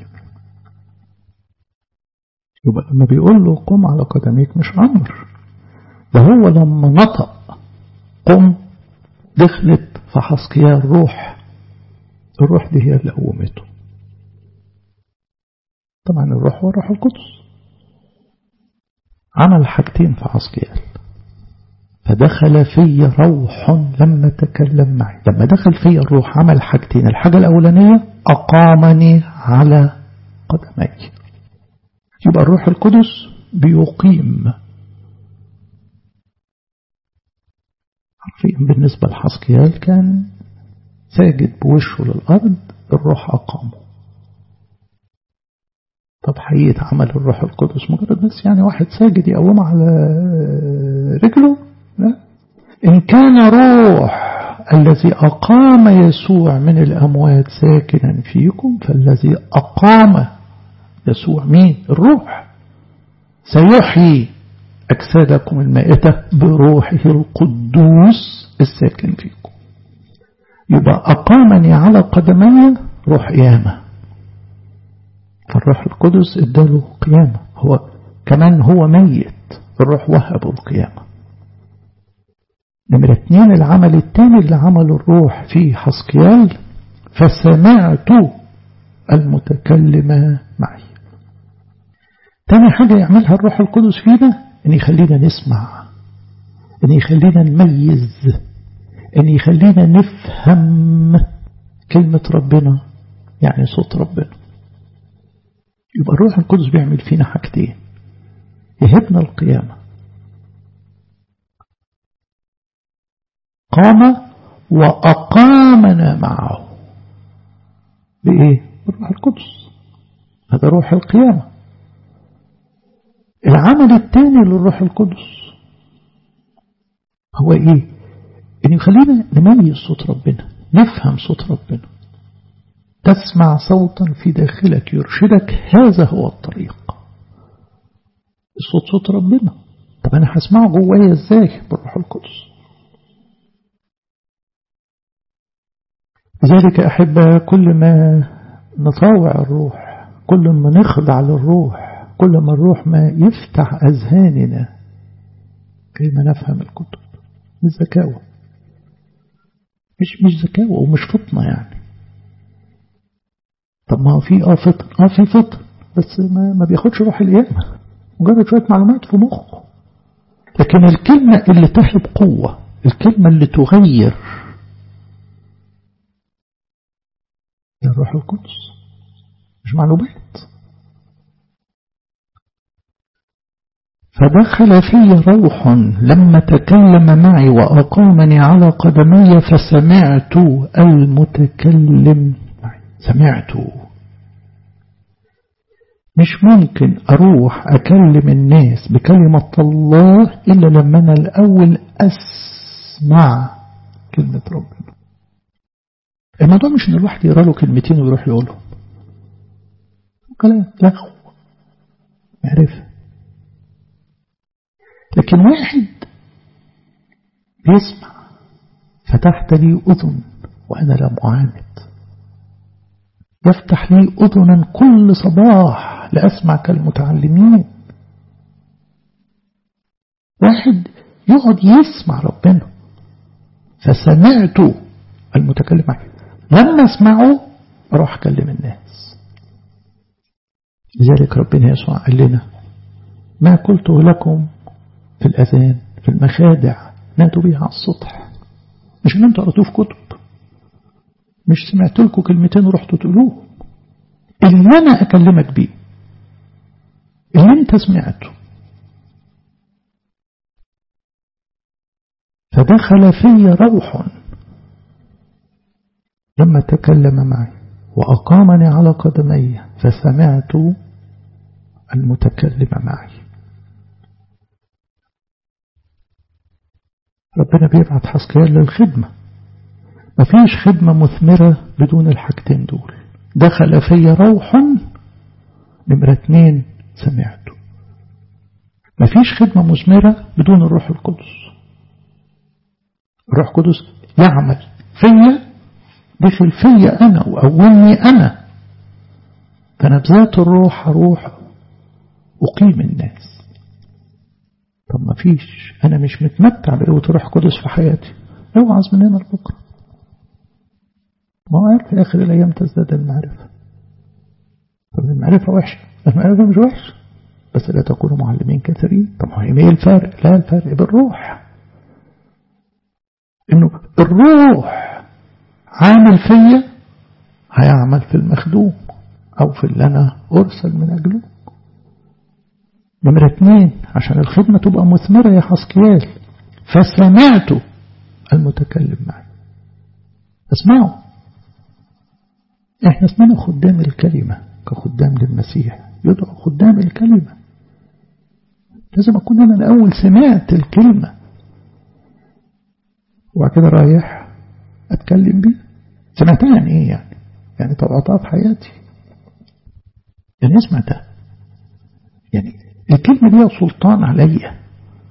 يبقى لما بيقول له قم على قدميك مش أمر ده هو لما نطق قم دخلت في حسقيا الروح الروح دي هي اللي قومته طبعا الروح هو الروح القدس عمل حاجتين في حسقيال فدخل في روح لما تكلم معي لما دخل في الروح عمل حاجتين الحاجة الأولانية أقامني على قدمي يبقى الروح القدس بيقيم حرفيا بالنسبة لحسقيال كان ساجد بوشه للأرض الروح أقامه طب حقيقة عمل الروح القدس مجرد بس يعني واحد ساجد يقوم على رجله لا إن كان روح الذي أقام يسوع من الأموات ساكنا فيكم فالذي أقام يسوع مين الروح سيحيي أجسادكم المائتة بروحه القدوس الساكن فيكم يبقى أقامني على قدمي روح قيامة فالروح القدس اداله قيامة هو كمان هو ميت الروح وهبه القيامة نمرة اتنين العمل التاني اللي عمله الروح في حسقيال فسمعت المتكلم معي تاني حاجة يعملها الروح القدس فينا ان يخلينا نسمع ان يخلينا نميز ان يخلينا نفهم كلمة ربنا يعني صوت ربنا يبقى الروح القدس بيعمل فينا حاجتين يهبنا القيامة قام وأقامنا معه بإيه؟ بالروح القدس هذا روح القيامة العمل الثاني للروح القدس هو إيه؟ إن يخلينا نميز صوت ربنا نفهم صوت ربنا تسمع صوتا في داخلك يرشدك هذا هو الطريق الصوت صوت ربنا طب أنا هسمعه جوايا إزاي بالروح القدس لذلك أحب كل ما نطاوع الروح كل ما نخضع للروح كل ما الروح ما يفتح أذهاننا كيما نفهم الكتب مش ذكاوة مش مش ذكاوة ومش فطنة يعني طب ما هو في اه فطن اه في فطن بس ما, ما بياخدش روح القيامة مجرد شوية معلومات في مخه لكن الكلمة اللي تهب قوة الكلمة اللي تغير الروح القدس مش معلومات فدخل في روح لما تكلم معي وأقامني على قدمي فسمعت المتكلم معي سمعت مش ممكن أروح أكلم الناس بكلمة الله إلا لما أنا الأول أسمع كلمة ربنا الموضوع مش إن الواحد يقرأ له كلمتين ويروح يقولهم كلام لغو معرفة لكن واحد بيسمع فتحت لي أذن وأنا لم أعاند يفتح لي أذنا كل صباح لأسمع كالمتعلمين واحد يقعد يسمع ربنا فسمعت المتكلم معي لما اسمعه اروح اكلم الناس لذلك ربنا يسوع قال لنا ما قلته لكم في الأذان في المخادع نادوا بيها على السطح مش ان انتوا قرأتوه في كتب مش سمعت لكم كلمتين ورحتوا تقولوه اللي انا اكلمك بيه اللي انت سمعته فدخل في روح لما تكلم معي وأقامني على قدمي فسمعت المتكلم معي ربنا بيبعت حسكيال للخدمة مفيش خدمة مثمرة بدون الحاجتين دول دخل في روح نمرة اتنين سمعته مفيش خدمة مثمرة بدون الروح القدس الروح القدس يعمل فيا دخل فيا أنا وأولني أنا فأنا بذات الروح أروح أقيم الناس طب ما فيش أنا مش متمتع بقوة الروح القدس في حياتي اوعظ من هنا لبكرة ما هو في آخر الأيام تزداد المعرفة طب المعرفة وحشة المعرفة مش وحشة بس لا تكونوا معلمين كثيرين طب ما هي ايه الفرق لا الفرق بالروح انه الروح عامل فيا هيعمل في المخدوم او في اللي انا ارسل من اجله نمرة اتنين عشان الخدمة تبقى مثمرة يا حسكيال فسمعت المتكلم معي اسمعوا احنا اسمنا خدام الكلمة كخدام للمسيح يدعو خدام الكلمة لازم أكون أنا الأول سمعت الكلمة وبعد كده رايح أتكلم بيه سمعتها يعني إيه يعني يعني طبعتها في حياتي يعني سمعتها يعني الكلمة دي سلطان عليا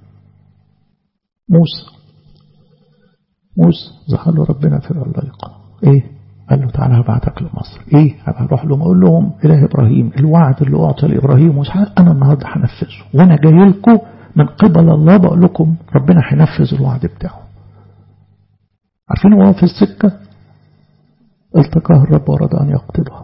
موسى موسى ظهر له ربنا في العلاقة ايه قال له تعالى هبعتك لمصر ايه هروح لهم اقول لهم اله ابراهيم الوعد اللي اعطى لابراهيم واسحاق انا النهارده هنفذه وانا جاي لكم من قبل الله بقول لكم ربنا هينفذ الوعد بتاعه عارفين هو في السكه التقاه الرب واراد ان يقتله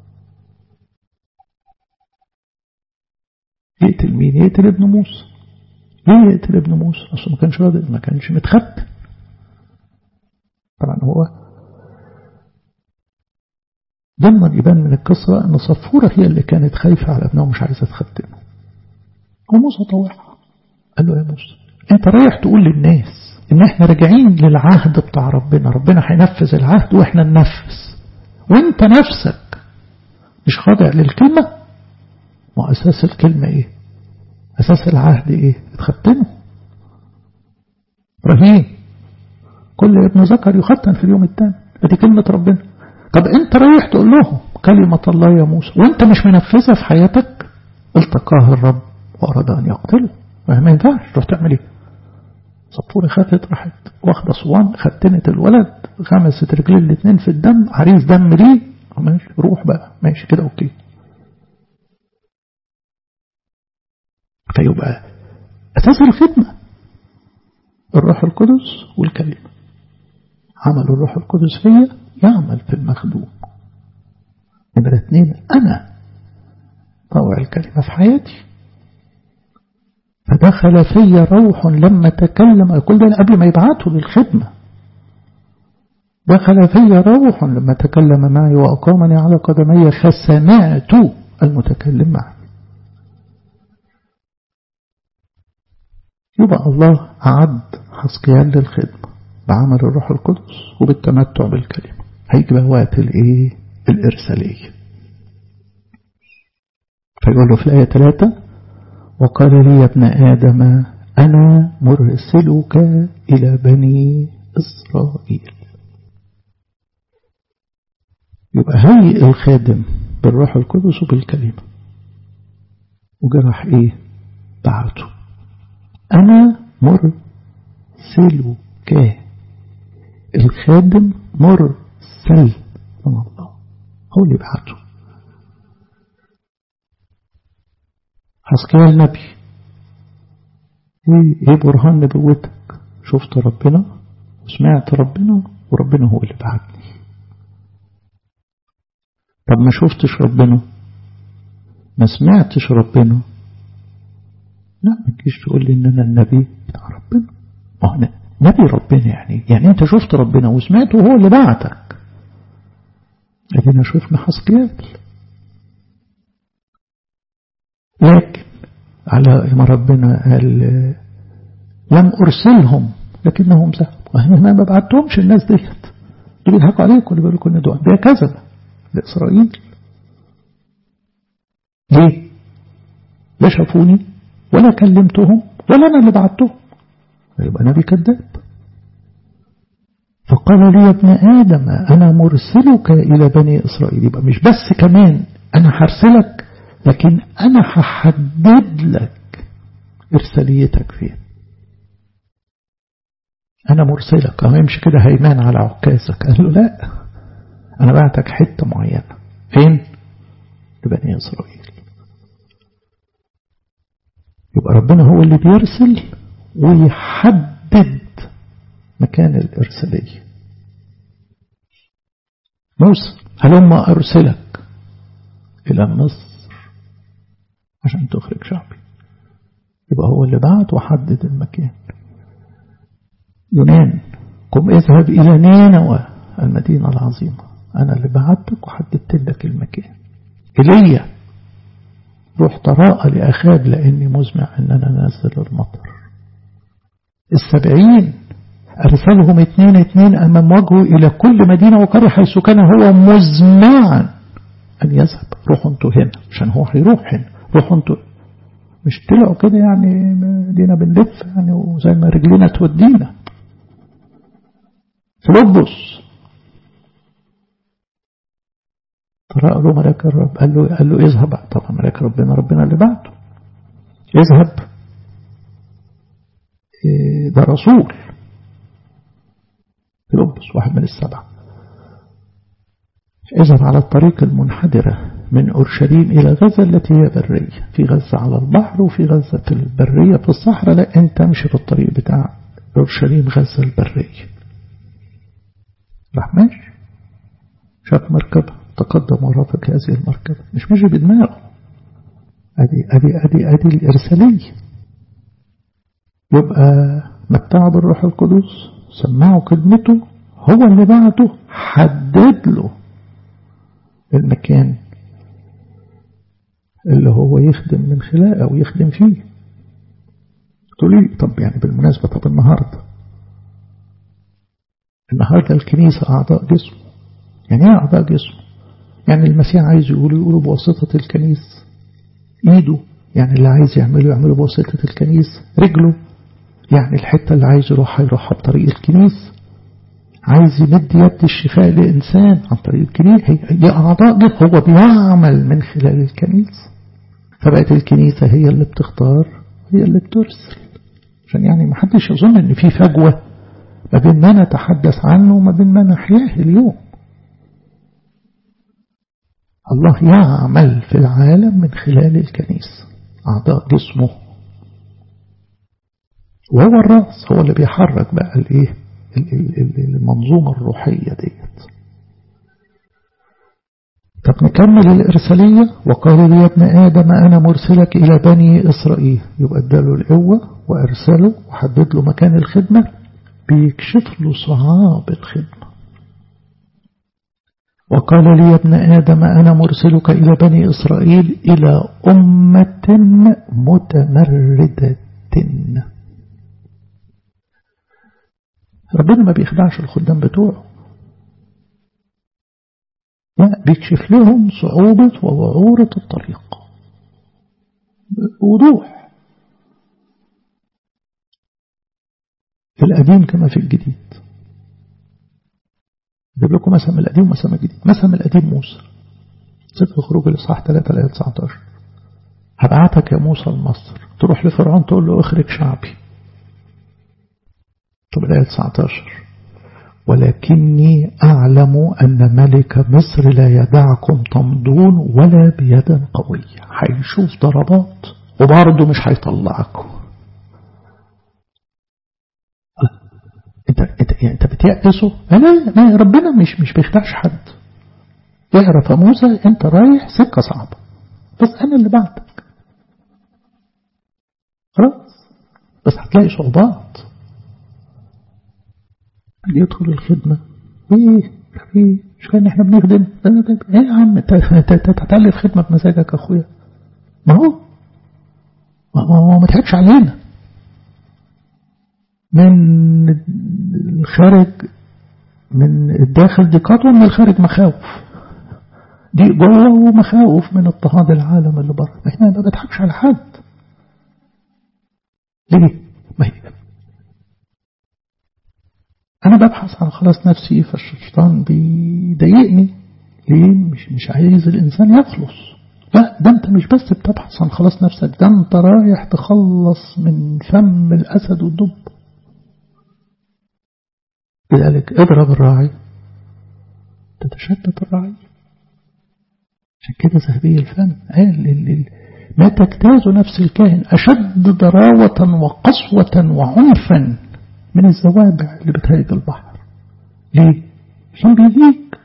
يقتل مين يقتل ابن موسى ليه يقتل ابن موسى اصله ما كانش راضي ما كانش متختم طبعا هو ضمن يبان من القصة أن صفورة هي اللي كانت خايفة على ابنها ومش عايزة تختمه وموسى طوعها قال له يا موسى انت رايح تقول للناس ان احنا راجعين للعهد بتاع ربنا ربنا هينفذ العهد واحنا ننفذ وانت نفسك مش خاضع للكلمة ما اساس الكلمة ايه اساس العهد ايه تختمه ابراهيم كل ابن ذكر يختم في اليوم الثاني ادي كلمة ربنا طب انت رايح تقول لهم كلمة الله يا موسى وانت مش منفذها في حياتك التقاه الرب واراد ان يقتله ما ينفعش تروح تعمل ايه صفورة خافت راحت واخدة صوان ختنت الولد خمست رجلين الاتنين في الدم عريس دم ليه ماشي روح بقى ماشي كده اوكي فيبقى اساس الخدمة الروح القدس والكلمة عمل الروح القدس فيا يعمل في المخدوم نمرة اتنين أنا طوع الكلمة في حياتي فدخل في روح لما تكلم كل ده قبل ما يبعته للخدمة دخل في روح لما تكلم معي وأقامني على قدمي فسمعت المتكلم معي يبقى الله أعد حسقيال للخدمة بعمل الروح القدس وبالتمتع بالكلمة هيجي بقى وقت الايه الإرسالية فيقول له في الآية 3 وقال لي يا ابن آدم أنا مرسلك إلى بني إسرائيل يبقى هيئ الخادم بالروح القدس وبالكلمة وجرح ايه بعته أنا مرسلك الخادم مرسل من الله هو اللي بعته حسكيال النبي ايه ايه برهان نبوتك شفت ربنا وسمعت ربنا وربنا هو اللي بعتني طب ما شفتش ربنا ما سمعتش ربنا لا ما تجيش تقول لي ان انا النبي بتاع ربنا ما هو نبي ربنا يعني يعني انت شفت ربنا وسمعته وهو اللي بعتك ادينا شفنا حسكيال لكن على ما ربنا قال لم أرسلهم لكنهم ذهبوا أنا ما بعتهمش الناس ديت دول بيضحكوا عليكم اللي بيقولوا كنا دول ده كذب لإسرائيل ليه؟ لا شافوني ولا كلمتهم ولا أنا اللي بعتهم يبقى نبي كذاب فقال لي يا ابن آدم أنا مرسلك إلى بني إسرائيل يبقى مش بس كمان أنا هرسلك لكن أنا هحدد لك إرساليتك فين أنا مرسلك أنا يمشي كده هيمان على عكازك قال له لا أنا بعتك حتة معينة فين لبني إسرائيل يبقى ربنا هو اللي بيرسل ويحدد مكان الإرسالية موسى هلما أرسلك إلى مصر عشان تخرج شعبي يبقى هو اللي بعت وحدد المكان يونان قم اذهب إلى نينوى المدينة العظيمة أنا اللي بعتك وحددت لك المكان إلي روح تراءى لأخاب لأني مزمع أن أنا نازل المطر السبعين أرسلهم اثنين اثنين أمام وجهه إلى كل مدينة وقرية حيث كان هو مزمعا أن يذهب روحوا انتوا هنا عشان هو هيروح هنا روحوا انتوا مش طلعوا كده يعني دينا بنلف يعني وزي ما رجلينا تودينا فلبس فرأى له ملاك الرب قال له قال له اذهب طبعا ملاك ربنا ربنا اللي بعته اذهب ده رسول فلبس واحد من السبعه اذهب على الطريق المنحدرة من أورشليم إلى غزة التي هي برية في غزة على البحر وفي غزة في البرية في الصحراء لا أنت مشي في الطريق بتاع أورشليم غزة البرية راح ماشي شاف مركبة تقدم ورافق هذه المركبة مش ماشي بدماغه أدي أدي أدي أدي الإرسالية يبقى متعه بالروح القدس سمعه كلمته هو اللي بعته حدد له المكان اللي هو يخدم من خلاله أو يخدم فيه تقول لي طب يعني بالمناسبة طب النهاردة النهاردة الكنيسة أعضاء جسم يعني ايه أعضاء جسم يعني المسيح عايز يقولوا يقولوا بواسطة الكنيس إيده يعني اللي عايز يعمله يعمله بواسطة الكنيس رجله يعني الحتة اللي عايز يروحها يروحها بطريق الكنيس عايز يمد يد الشفاء لإنسان عن طريق الكنيسة هي أعضاء جسم هو بيعمل من خلال الكنيسة فبقت الكنيسة هي اللي بتختار هي اللي بترسل عشان يعني ما حدش يظن ان في فجوة ما بين ما نتحدث عنه وما بين ما نحياه اليوم الله يعمل في العالم من خلال الكنيسة أعضاء جسمه وهو الرأس هو اللي بيحرك بقى الايه المنظومة الروحية ديت طب نكمل الإرسالية وقال لي يا ابن آدم أنا مرسلك إلى بني إسرائيل يبقى اداله القوة وأرسله وحدد له مكان الخدمة بيكشف له صعاب الخدمة وقال لي يا ابن آدم أنا مرسلك إلى بني إسرائيل إلى أمة متمردة ربنا ما بيخدعش الخدام بتوعه لا بيكشف لهم صعوبة ووعورة الطريق بوضوح في القديم كما في الجديد جيب لكم مثلا من القديم ومثلا من الجديد مثلا من القديم موسى سفر خروج الإصحاح 3 الآية 19 هبعتك يا موسى لمصر تروح لفرعون تقول له اخرج شعبي طب الآية 19 ولكني أعلم أن ملك مصر لا يدعكم تمضون ولا بيد قوية هيشوف ضربات وبرضه مش هيطلعكم انت انت يعني انت بتيأسه لا لا ربنا مش مش بيخدعش حد اعرف يا موسى انت رايح سكه صعبه بس انا اللي بعتك خلاص بس هتلاقي صعوبات يدخل الخدمة ايه ايه مش كان احنا بنخدم ايه يا عم تتألف خدمة بمزاجك يا اخويا ما هو ما هو ما تحبش علينا من الخارج من الداخل ضيقات ومن الخارج مخاوف دي جوه مخاوف من اضطهاد العالم اللي بره احنا ما بنضحكش على حد ليه ما هي أنا ببحث عن خلاص نفسي فالشيطان بيضايقني ليه مش مش عايز الإنسان يخلص لا ده أنت مش بس بتبحث عن خلاص نفسك ده أنت رايح تخلص من فم الأسد والدب لذلك اضرب الراعي تتشتت الراعي عشان كده ذهبي الفم قال ما تجتاز نفس الكاهن أشد ضراوة وقسوة وعنفا من الزوابع اللي بتهيج البحر ليه؟ عشان بيهيج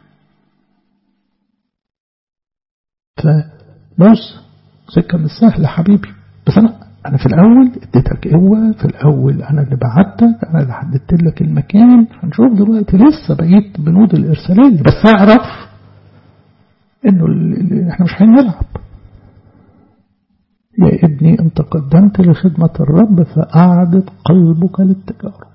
فبص سكة مش سهلة حبيبي بس أنا أنا في الأول اديتك قوة في الأول أنا اللي بعتك أنا اللي حددت لك المكان هنشوف دلوقتي لسه بقيت بنود الإرسالية بس أعرف إنه إحنا مش هنلعب يا ابني أنت قدمت لخدمة الرب فأعدد قلبك للتجارب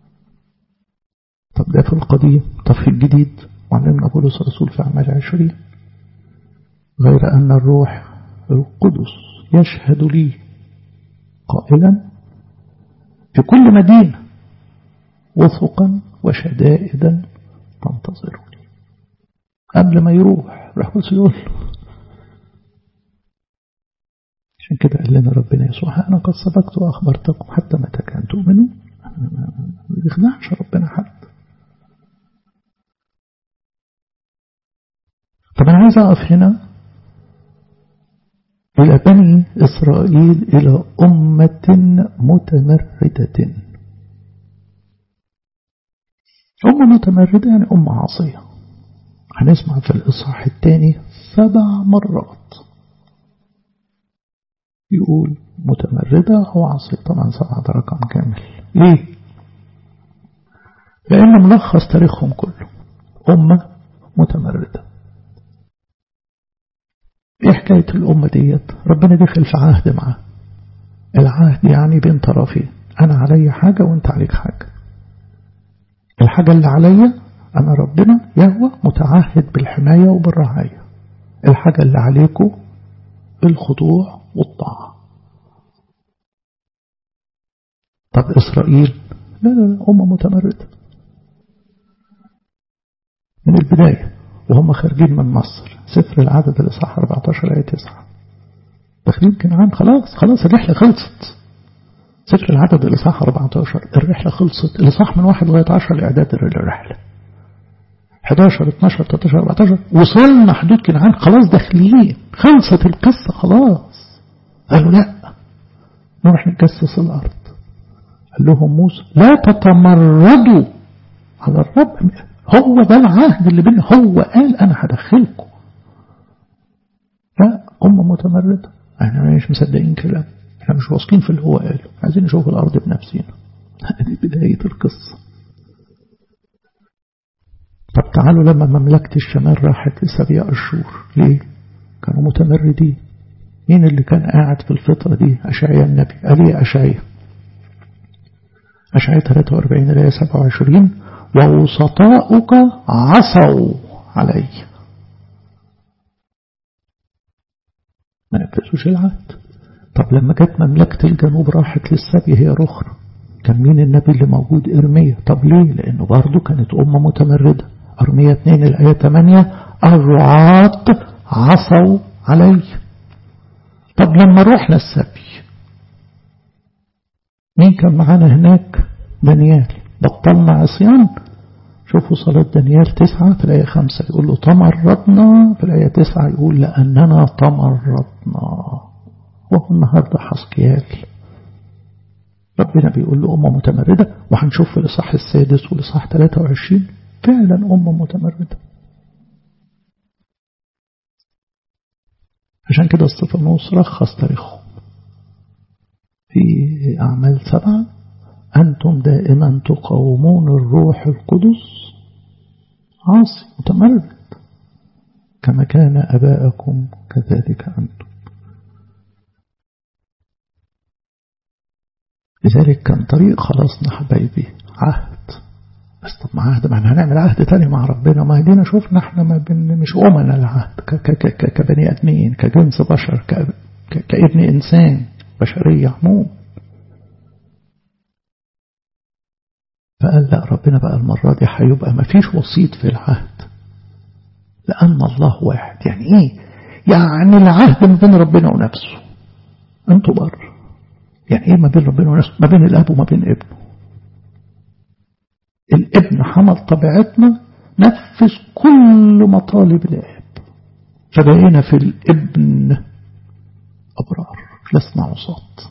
طب ده في القديم طب في الجديد معلمنا بولس الرسول في أعمال عشرين غير أن الروح القدس يشهد لي قائلا في كل مدينة وثقا وشدائدا تنتظرني قبل ما يروح راح يقول عشان كده قال لنا ربنا يسوع أنا قد سبقت وأخبرتكم حتى متى كان تؤمنوا ما بيخدعش ربنا حد طب أنا عايز أقف هنا إلى بني إسرائيل إلى أمة متمردة أمة متمردة يعني أمة عاصية هنسمع في الإصحاح الثاني سبع مرات يقول متمردة أو عاصية طبعا سبعة ده رقم كامل ليه؟ لأن ملخص تاريخهم كله أمة متمردة ايه حكاية الأمة ديت ربنا دخل في عهد معاه العهد يعني بين طرفين أنا علي حاجة وأنت عليك حاجة الحاجة اللي عليا أنا ربنا يهوى متعهد بالحماية وبالرعاية الحاجة اللي عليكم بالخضوع والطاعة طب إسرائيل لا لا لا أمة متمردة من البداية وهم خارجين من مصر سفر العدد الإصحاح 14 آية 9 داخلين كنعان خلاص خلاص الرحلة خلصت سفر العدد الإصحاح 14 الرحلة خلصت الإصحاح من 1 لغاية 10 لإعداد الرحلة 11 12 13 14 وصلنا حدود كنعان خلاص داخلين خلصت القصة خلاص قالوا لا نروح نتجسس الأرض قال لهم موسى لا تتمردوا على الرب هو ده العهد اللي بيننا هو قال أنا هدخلكم لا أمة متمردة احنا مش مصدقين كلام احنا مش واثقين في اللي هو قاله عايزين نشوف الأرض بنفسنا دي بداية القصة طب تعالوا لما مملكة الشمال راحت لسبيع الشهور ليه؟ كانوا متمردين مين اللي كان قاعد في الفترة دي أشعيا النبي قال ايه أشعيا أشعية 43 الآية 27 ووسطاؤك عصوا علي ما نفذوش العهد طب لما جت مملكة الجنوب راحت للسبي هي رخرة كان مين النبي اللي موجود إرميا طب ليه لأنه برضه كانت أمة متمردة أرميا 2 الآية 8 الرعاة عصوا علي طب لما رحنا السبي مين كان معانا هناك دانيال بطلنا عصيان شوفوا صلاة دانيال تسعة في الآية خمسة يقول له تمردنا في الآية تسعة يقول لأننا تمردنا وهو النهاردة حسكيال ربنا بيقول له أمة متمردة وهنشوف في الإصحاح السادس والإصحاح 23 فعلا أمة متمردة عشان كده استفانوس رخص تاريخهم في أعمال سبعة أنتم دائما تقاومون الروح القدس عاصي متمرد كما كان أباءكم كذلك أنتم لذلك كان طريق خلاصنا حبايبي عهد بس طب ما عهد ما احنا هنعمل عهد تاني مع ربنا ما دينا شوفنا احنا ما بن مش أمنا العهد كبني آدمين كجنس بشر كابن إنسان بشرية عموم فقال لا ربنا بقى المرة دي هيبقى ما فيش وسيط في العهد لأن الله واحد يعني ايه يعني العهد ما بين ربنا ونفسه انتوا بره يعني ايه ما بين ربنا ونفسه ما بين الاب وما بين ابنه الابن حمل طبيعتنا نفذ كل مطالب الاب فبقينا في الابن أبرار لسنا عصاة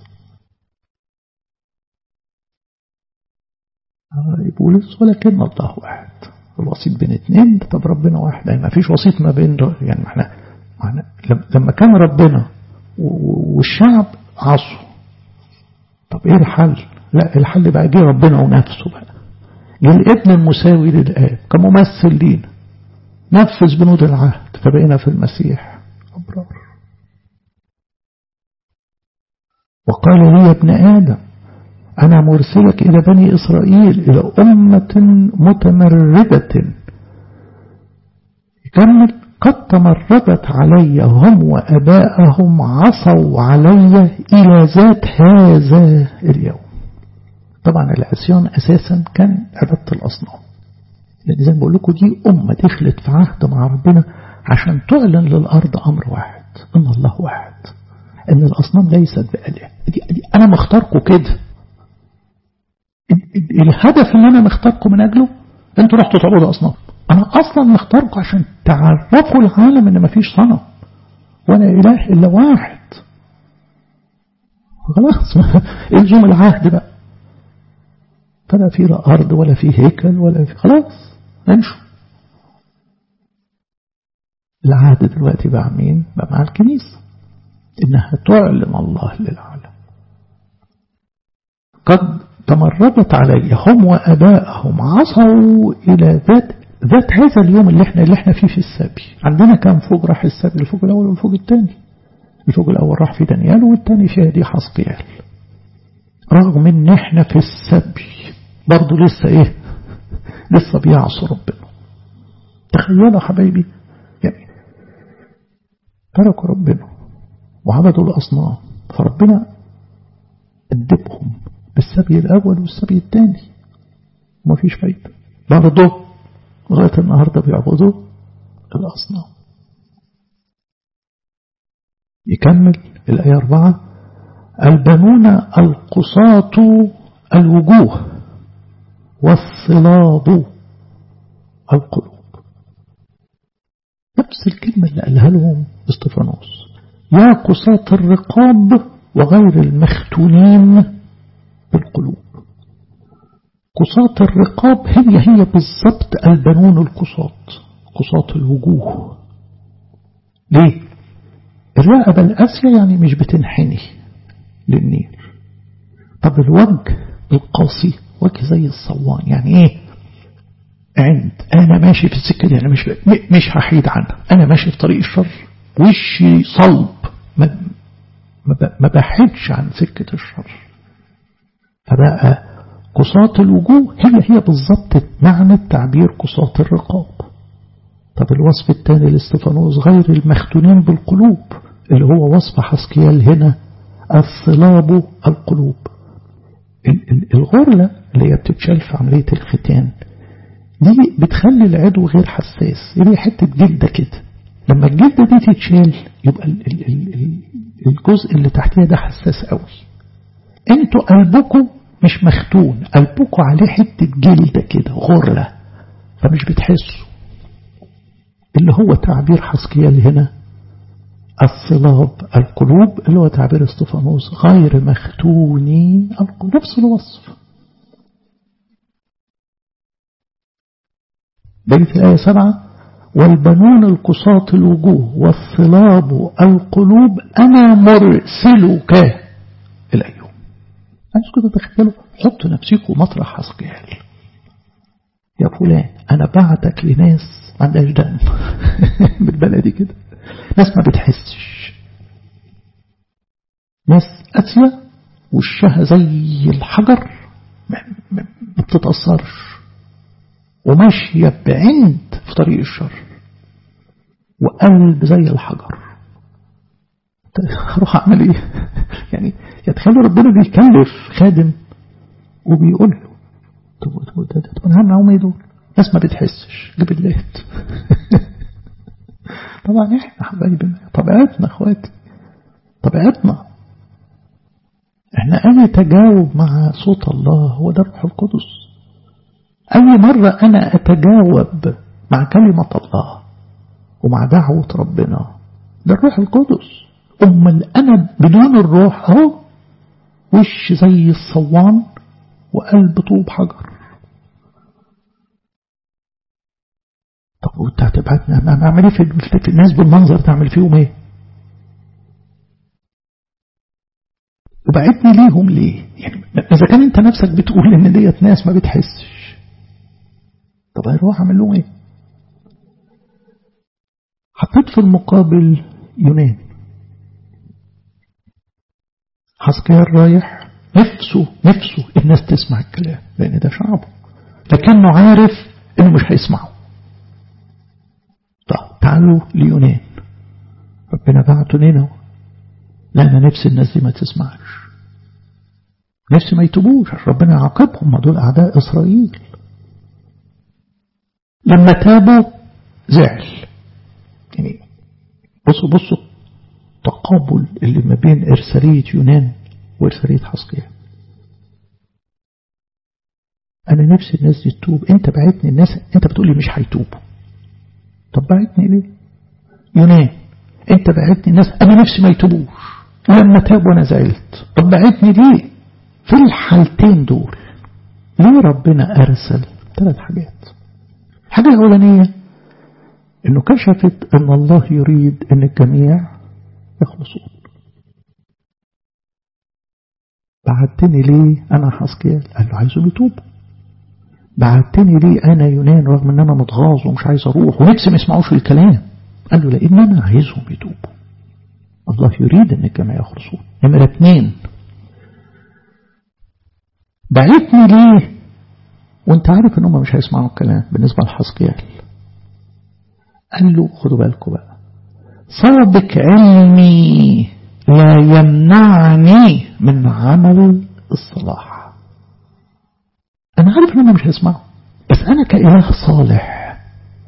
بولس ولكن الله واحد الوسيط بين اثنين طب ربنا واحد يعني ما فيش وسيط ما بين يعني احنا لما كان ربنا والشعب عصوا طب ايه الحل لا الحل بقى جه ربنا ونفسه بقى جه الابن المساوي للآب كممثل لينا نفذ بنود العهد فبقينا في المسيح أبرار وقال لي يا ابن آدم أنا مرسلك إلى بني إسرائيل إلى أمة متمردة يكمل قد تمردت علي هم وأباءهم عصوا علي إلى ذات هذا اليوم طبعا العصيان أساسا كان عبادة الأصنام لأن زي ما بقول لكم دي أمة دخلت في عهد مع ربنا عشان تعلن للأرض أمر واحد إن الله واحد إن الأصنام ليست بآلهة دي, دي أنا مختاركم كده الهدف اللي أنا مختاركم من أجله أنتوا رحتوا تعبدوا أصنام أنا أصلا مختاركم عشان تعرفوا العالم إن مفيش صنم ولا إله إلا واحد خلاص الزم العهد بقى فلا في لا أرض ولا في هيكل ولا في خلاص امشوا العهد دلوقتي بقى مين بقى مع الكنيسة إنها تعلن الله للعالم قد تمردت علي هم وأباءهم عصوا إلى ذات ذات هذا اليوم اللي احنا اللي احنا فيه في السبي عندنا كان فوق راح السبي الفوق الأول والفوق الثاني الفوق الأول راح في دانيال والثاني في هدي حسقيال رغم ان احنا في السبي برضه لسه ايه لسه بيعصوا ربنا تخيلوا حبايبي يعني تركوا ربنا وعبدوا الأصنام فربنا أدبهم بالسبي الأول والسبي الثاني ومفيش فايدة برضه لغاية النهاردة بيعبدوا الأصنام يكمل الآية أربعة البنون القصاة الوجوه والصلاب القلوب نفس الكلمة اللي قالها لهم استفانوس يا قصاة الرقاب وغير المختونين بالقلوب قصاة الرقاب هي هي بالضبط البنون القصاة قصاة الوجوه ليه الرقبة القاسية يعني مش بتنحني للنيل طب الوجه القاسي وجه زي الصوان يعني ايه عند انا ماشي في السكة دي انا مش مش هحيد عنها انا ماشي في طريق الشر وشي صلب ما, ما بحيدش عن سكة الشر فبقى قصاة الوجوه هي هي بالضبط معنى تعبير قصاة الرقاب طب الوصف الثاني لاستفانوس غير المختونين بالقلوب اللي هو وصف حسكيال هنا الصلاب القلوب الغرلة اللي هي بتتشال في عملية الختان دي بتخلي العدو غير حساس هي حتة جلدة كده لما الجلدة دي تتشال يبقى الجزء اللي تحتها ده حساس قوي انتوا قلبكم مش مختون قلبكم عليه حتة جلدة كده غرلة فمش بتحسوا اللي هو تعبير حسكيال هنا الصلاب القلوب اللي هو تعبير استفانوس غير مختوني القلوب نفس الوصف بيت الآية سبعة والبنون القصاة الوجوه والصلاب القلوب أنا مرسلك الأيوم عايز كده تخيلوا حطوا نفسكم مطرح حسكيال يا فلان أنا بعتك لناس ما عندهاش دم بالبلدي كده ناس ما بتحسش ناس قاسية وشها زي الحجر ما بتتأثرش وماشية بعند في طريق الشر وقلب زي الحجر اروح اعمل ايه يعني يتخيلوا ربنا بيكلف خادم وبيقول له طب طب انا هعمل معاهم ايه دول ناس ما بتحسش جبلات طبعا احنا حبايبي طبيعتنا اخواتي طبيعتنا احنا انا تجاوب مع صوت الله هو ده الروح القدس اي مرة انا اتجاوب مع كلمة الله ومع دعوة ربنا ده الروح القدس امال انا بدون الروح اهو وش زي الصوان وقلب طوب حجر طب وانت هتبعتنا اعمل ايه في الناس بالمنظر تعمل فيهم ايه وبعتني ليهم ليه يعني اذا كان انت نفسك بتقول ان ديت ناس ما بتحسش طب هيروح اعمل لهم ايه حطيت في المقابل يونان حسكيال رايح نفسه نفسه الناس تسمع الكلام لان ده شعبه لكنه عارف انه مش هيسمعه طب تعالوا ليونان ربنا بعته لنا لا انا نفسي الناس دي ما تسمعش نفسي ما يتوبوش عشان ربنا يعاقبهم ما دول اعداء اسرائيل لما تابوا زعل يعني بصوا بصوا التقابل اللي ما بين إرسالية يونان وإرسالية حسقيا أنا نفسي الناس دي تتوب أنت بعتني الناس أنت بتقولي مش هيتوبوا طب بعتني ليه يونان أنت بعتني الناس أنا نفسي ما يتوبوش لما تابوا أنا زعلت طب بعتني ليه في الحالتين دول ليه ربنا أرسل ثلاث حاجات الحاجة الأولانية إنه كشفت أن الله يريد أن الجميع يخلصون بعتني ليه أنا حسكيال قال له عايزهم يتوبوا بعتني ليه أنا يونان رغم أن أنا متغاظ ومش عايز أروح ونفسي ما يسمعوش الكلام قال له لأن أنا عايزهم يتوبوا الله يريد أن الجميع يخلصون نمرة اتنين بعتني ليه وانت عارف ان هم مش هيسمعوا الكلام بالنسبة لحسكيال قال له خدوا بالكم بقى سابق علمي لا يمنعني من عمل الصلاح انا عارف ان هم مش هيسمعوا بس انا كإله صالح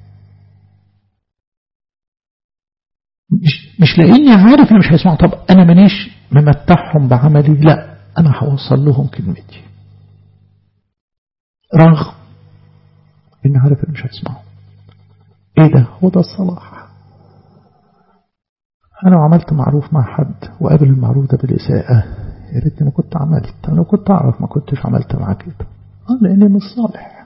مش, مش لاني عارف ان مش هيسمعوا طب انا مانيش ممتعهم بعملي لا انا هوصل لهم كلمتي رغم اني عارف ان مش هيسمعوا ايه ده هو ده الصلاح انا لو عملت معروف مع حد وقابل المعروف ده بالاساءة يا ريتني ما كنت عملت انا لو كنت اعرف ما كنتش عملت معاه كده اه لاني مش صالح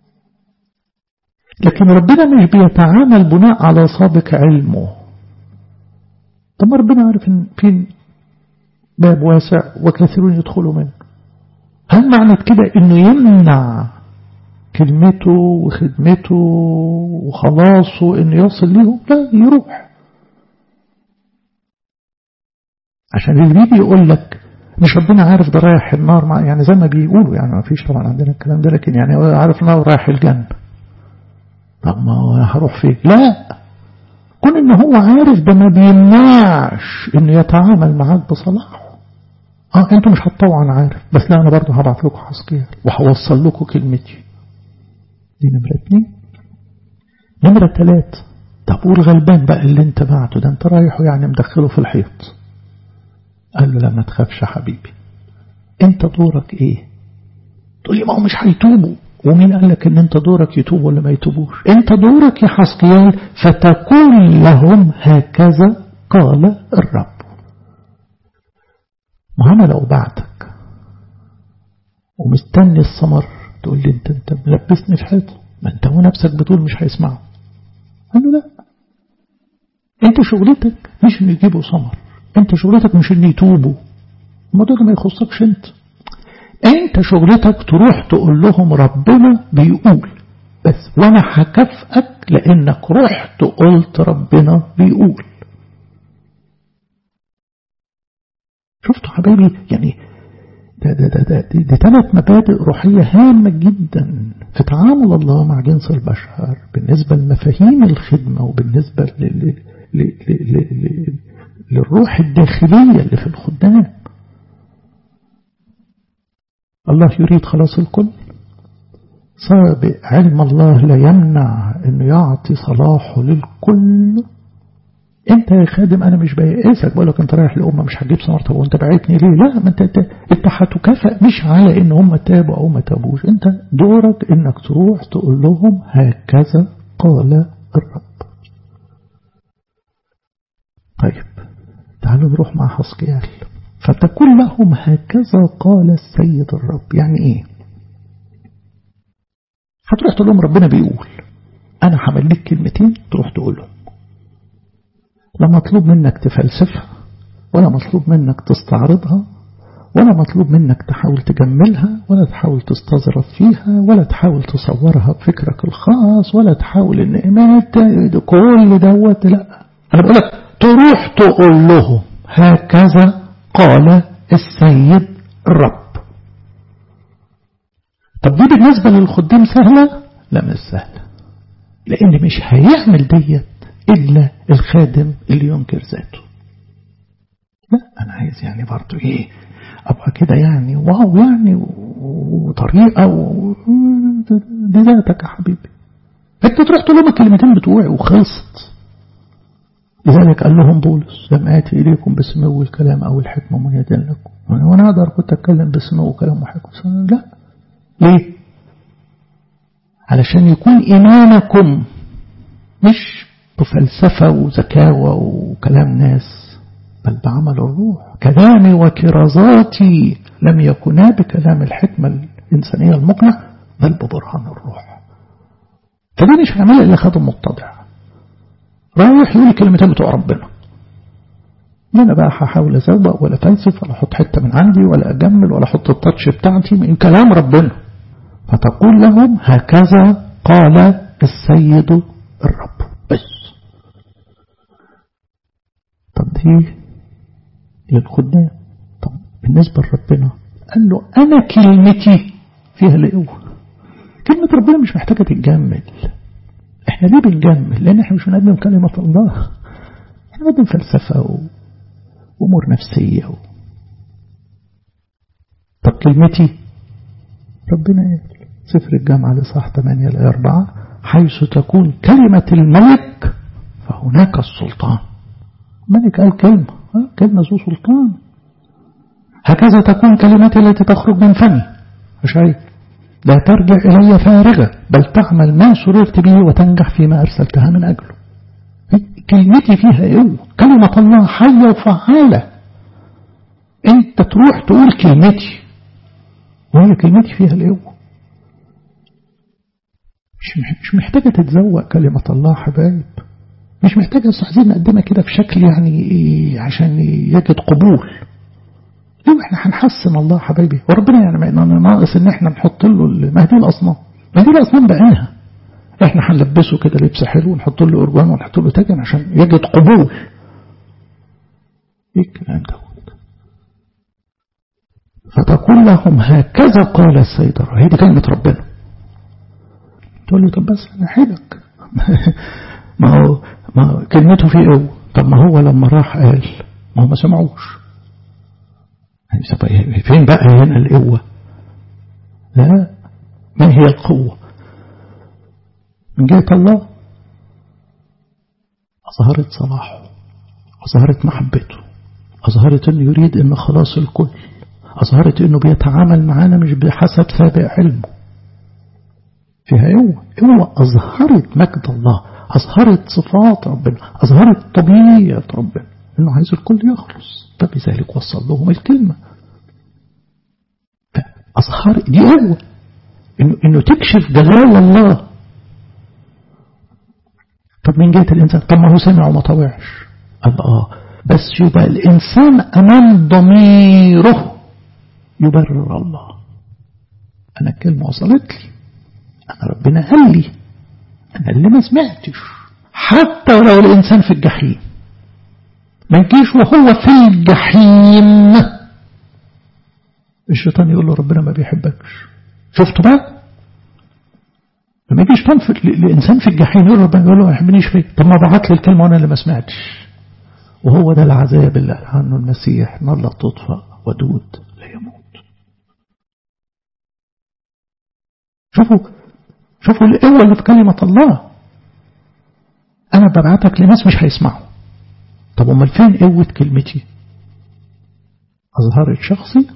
لكن ربنا مش بيتعامل بناء على سابق علمه طب ربنا عارف ان في باب واسع وكثيرون يدخلوا منه هل معنى كده انه يمنع كلمته وخدمته وخلاصه انه يوصل ليهم لا يروح عشان اللي بيجي يقول لك مش ربنا عارف ده رايح النار مع يعني زي ما بيقولوا يعني ما فيش طبعا عندنا الكلام ده لكن يعني هو عارف النار رايح الجنة طب ما هو هروح فين لا كون ان هو عارف ده ما بيمنعش انه يتعامل معاك بصلاحه اه انتوا مش هتطوعوا انا عارف بس لا انا برضه هبعت لكم حسكيال وهوصل لكم كلمتي دي نمرة اتنين نمرة تلات طب والغلبان بقى اللي انت بعته ده انت رايحه يعني مدخله في الحيط قال له لا ما تخافش يا حبيبي انت دورك ايه تقول لي ما هو مش هيتوبوا ومين قال لك ان انت دورك يتوب ولا ما يتوبوش انت دورك يا حسقيال فتكون لهم هكذا قال الرب ما انا لو بعتك ومستني الثمر تقول لي انت انت ملبسني في حيطه ما انت هو نفسك بتقول مش هيسمعوا قال له لا انت شغلتك مش ان يجيبوا ثمر انت شغلتك مش ان يتوبوا الموضوع ده ما يخصكش انت انت شغلتك تروح تقول لهم ربنا بيقول بس وانا هكافئك لانك رحت قلت ربنا بيقول شفتوا حبايبي يعني ده ده ده ده دي, دي ثلاث مبادئ روحية هامة جدا في تعامل الله مع جنس البشر بالنسبة لمفاهيم الخدمة وبالنسبة ل ل ل ل ل للروح الداخلية اللي في الخدام الله يريد خلاص الكل سابق علم الله لا يمنع انه يعطي صلاحه للكل انت يا خادم انا مش بيئسك بقول لك انت رايح لامه مش هتجيب ثمر طب وانت بعتني ليه لا ما انت انت, انت هتكافئ مش على ان هم تابوا او ما تابوش انت دورك انك تروح تقول لهم هكذا قال الرب طيب تعالوا نروح مع حسقيال فتكون لهم هكذا قال السيد الرب يعني ايه هتروح تقول لهم ربنا بيقول انا هعمل لك كلمتين تروح تقول لهم لا مطلوب منك تفلسفها ولا مطلوب منك تستعرضها ولا مطلوب منك تحاول تجملها ولا تحاول تستظرف فيها ولا تحاول تصورها بفكرك الخاص ولا تحاول ان إمات كل دوت لا انا بقول لك تروح تقول لهم هكذا قال السيد الرب طب دي بالنسبة للخدام سهلة لا مش سهلة لان مش هيعمل ديت إلا الخادم اللي ينكر ذاته لا أنا عايز يعني برضو إيه أبقى كده يعني واو يعني وطريقة و... دي ذاتك يا حبيبي أنت تروح تقول لهم الكلمتين بتوعي وخلصت لذلك قال لهم بولس لم آتي إليكم بسمو الكلام أو الحكمة من يد لكم وأنا أقدر كنت أتكلم بسمو كلام وحكمة لا ليه علشان يكون إيمانكم مش بفلسفة وذكاوة وكلام ناس بل بعمل الروح كلامي وكرازاتي لم يكونا بكلام الحكمة الإنسانية المقنع بل ببرهان الروح فدي مش هعملها إلا خادم متضع رايح يقول كلمتين بتوع ربنا لا أنا بقى هحاول أزوق ولا فلسف ولا أحط حتة من عندي ولا أجمل ولا أحط التاتش بتاعتي من كلام ربنا فتقول لهم هكذا قال السيد الرب بس طب دي للخدام طب بالنسبة لربنا قال له أنا كلمتي فيها القوة كلمة ربنا مش محتاجة تتجمل احنا ليه بنجمل لأن احنا مش بنقدم كلمة الله احنا بنقدم فلسفة وأمور نفسية و... طب كلمتي ربنا قال سفر الجامعة لصح 8 ل 4 حيث تكون كلمة الملك فهناك السلطان الملك قال كلمة كلمة ذو سلطان هكذا تكون كلمتي التي تخرج من فمي مش عارف لا ترجع إلي فارغة بل تعمل ما سررت به وتنجح فيما أرسلتها من أجله كلمتي فيها قوة كلمة الله حية وفعالة انت تروح تقول كلمتي وهي كلمتي فيها القوة مش مش محتاجة تتزوق كلمة الله حبايب مش محتاجة عايزين نقدمها كده في شكل يعني إيه عشان يجد قبول ليه احنا هنحسن الله حبايبي وربنا يعني ما ناقص ان احنا نحط له ما دي الاصنام ما دي الاصنام بعينها احنا هنلبسه كده لبس حلو ونحط له ارجوان ونحط له تاجن عشان يجد قبول ايه الكلام دوت فتقول لهم هكذا قال السيد الرب هي دي كلمة ربنا تقول لي طب بس أنا حيلك ما هو ما هو كلمته في قوة طب ما هو لما راح قال ما هو ما سمعوش فين بقى هنا القوة لا ما هي القوة من جهة الله أظهرت صلاحه أظهرت محبته أظهرت أنه يريد أن خلاص الكل أظهرت أنه بيتعامل معانا مش بحسب سابق علمه فيها قوة قوة أظهرت مجد الله أظهرت صفات ربنا أظهرت طبيعة ربنا أنه عايز الكل يخلص فبذلك وصل لهم الكلمة فأظهر دي قوة إنه, إنه تكشف جلال الله طب من جهة الإنسان طب ما هو سمع وما طوعش قال آه بس يبقى الإنسان أمام ضميره يبرر الله أنا الكلمة وصلت لي أنا ربنا قال لي أنا اللي ما سمعتش حتى ولو الإنسان في الجحيم ما يجيش وهو في الجحيم الشيطان يقول له ربنا ما بيحبكش شفتوا بقى لما يجي شيطان في الانسان في الجحيم يقول ربنا يقول له ما يحبنيش فيه طب ما بعت لي الكلمه وانا اللي ما سمعتش وهو ده العذاب اللي قال عنه المسيح نار لا تطفأ ودود لا يموت شوفوا شوفوا القوة اللي في كلمة الله أنا ببعتك لناس مش هيسمعوا طب أمال فين قوة كلمتي أظهرت شخصي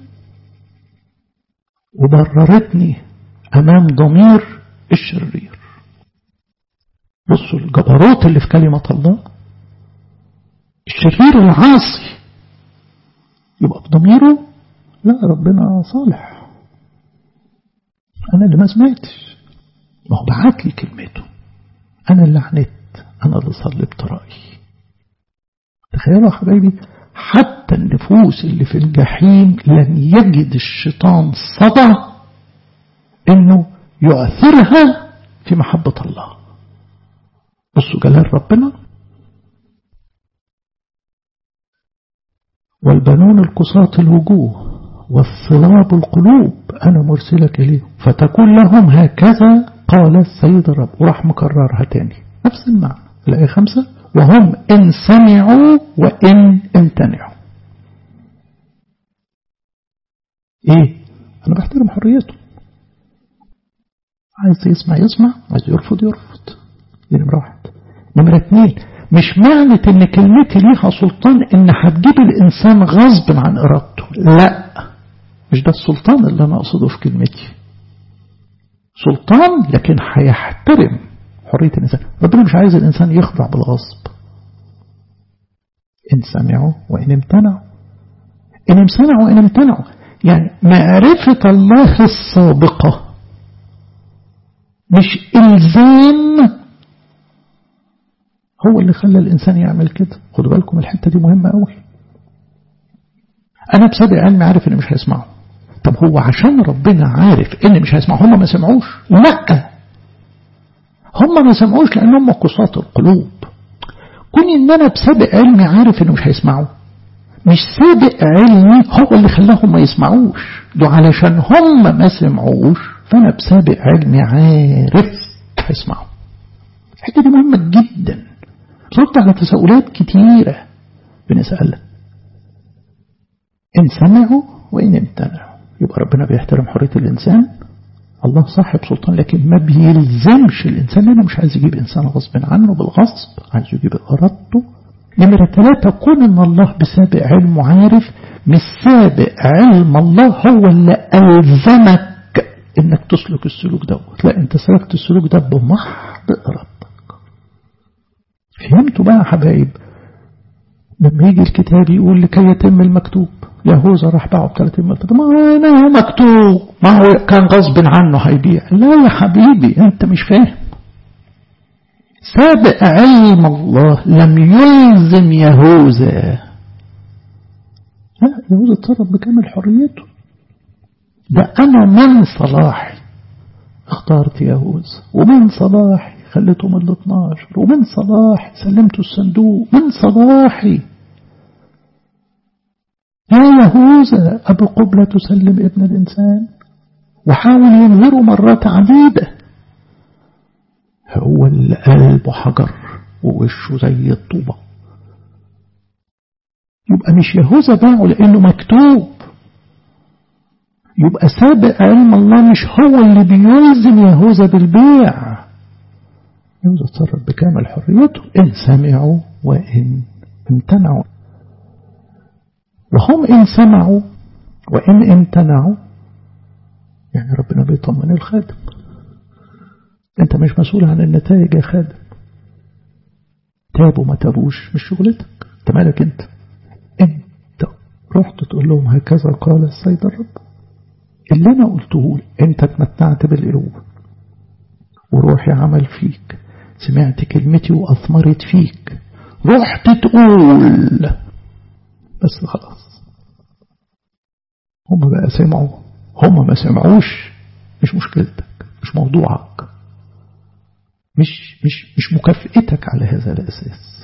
وبررتني أمام ضمير الشرير بصوا الجبروت اللي في كلمة الله الشرير العاصي يبقى في ضميره لا ربنا صالح أنا اللي ما سمعتش ما هو بعت لي كلمته أنا اللي عنت أنا اللي صلبت رأيي تخيلوا يا حبايبي حتى النفوس اللي في الجحيم لن يجد الشيطان صدى انه يؤثرها في محبة الله بصوا جلال ربنا والبنون القصاة الوجوه والصلاب القلوب أنا مرسلك إليهم فتكون لهم هكذا قال السيد الرب وراح مكررها تاني نفس المعنى الآية خمسة وهم إن سمعوا وإن امتنعوا إيه أنا بحترم حريته عايز يسمع يسمع عايز يرفض يرفض دي نمرة واحد نمرة اتنين مش معنى ان كلمتي ليها سلطان ان هتجيب الانسان غصب عن ارادته لا مش ده السلطان اللي انا اقصده في كلمتي سلطان لكن هيحترم حرية الإنسان ربنا مش عايز الإنسان يخضع بالغصب إن سمعوا وإن امتنعوا إن امتنعوا وإن امتنعوا يعني معرفة الله السابقة مش إلزام هو اللي خلى الإنسان يعمل كده خدوا بالكم الحتة دي مهمة قوي أنا بسابق علمي عارف إن مش هيسمعوا طب هو عشان ربنا عارف إن مش هيسمعوا هم ما سمعوش لا هم ما سمعوش لأن هم قصاة القلوب كوني إن أنا بسابق علمي عارف إنه مش هيسمعوا مش سابق علمي هو اللي خلاهم ما يسمعوش ده علشان هم ما سمعوش فأنا بسابق علمي عارف هيسمعوا الحتة دي مهمة جدا صرت على تساؤلات كتيرة بنسألها إن سمعوا وإن امتنعوا يبقى ربنا بيحترم حرية الإنسان الله صاحب سلطان لكن ما بيلزمش الإنسان لأنه مش عايز يجيب إنسان غصب عنه بالغصب عايز يجيب إرادته نمرة ثلاثة كون إن الله بسابق علمه عارف مش سابق علم الله هو اللي ألزمك إنك تسلك السلوك دوت لا أنت سلكت السلوك ده بمحض إرادتك فهمتوا بقى يا حبايب لما يجي الكتاب يقول لكي يتم المكتوب يهوذا راح باعه ب 30 ملك ما هو مكتوب ما هو كان غصب عنه هيبيع لا يا حبيبي انت مش فاهم سابق علم الله لم يلزم يهوذا لا يهوذا اتصرف بكامل حريته ده انا من صلاحي اخترت يهوذا ومن صلاحي خليته من ال 12 ومن صلاحي سلمته الصندوق من صلاحي لا يهوذا أبو قبلة تسلم ابن الإنسان وحاول ينهره مرات عديدة هو اللي قلبه حجر ووشه زي الطوبة يبقى مش يهوذا باعه لأنه مكتوب يبقى سابق علم الله مش هو اللي بيلزم يهوذا بالبيع يهوذا تصرف بكامل حريته إن سمعوا وإن امتنعوا وهم إن سمعوا وإن امتنعوا يعني ربنا بيطمن الخادم انت مش مسؤول عن النتائج يا خادم تابوا ما تابوش مش شغلتك انت مالك انت انت رحت تقول لهم هكذا قال السيد الرب اللي انا قلته انت اتمتعت بالقلوب وروحي عمل فيك سمعت كلمتي واثمرت فيك رحت تقول بس خلاص هم بقى سمعوا هم ما سمعوش مش مشكلتك مش موضوعك مش مش مش مكافئتك على هذا الأساس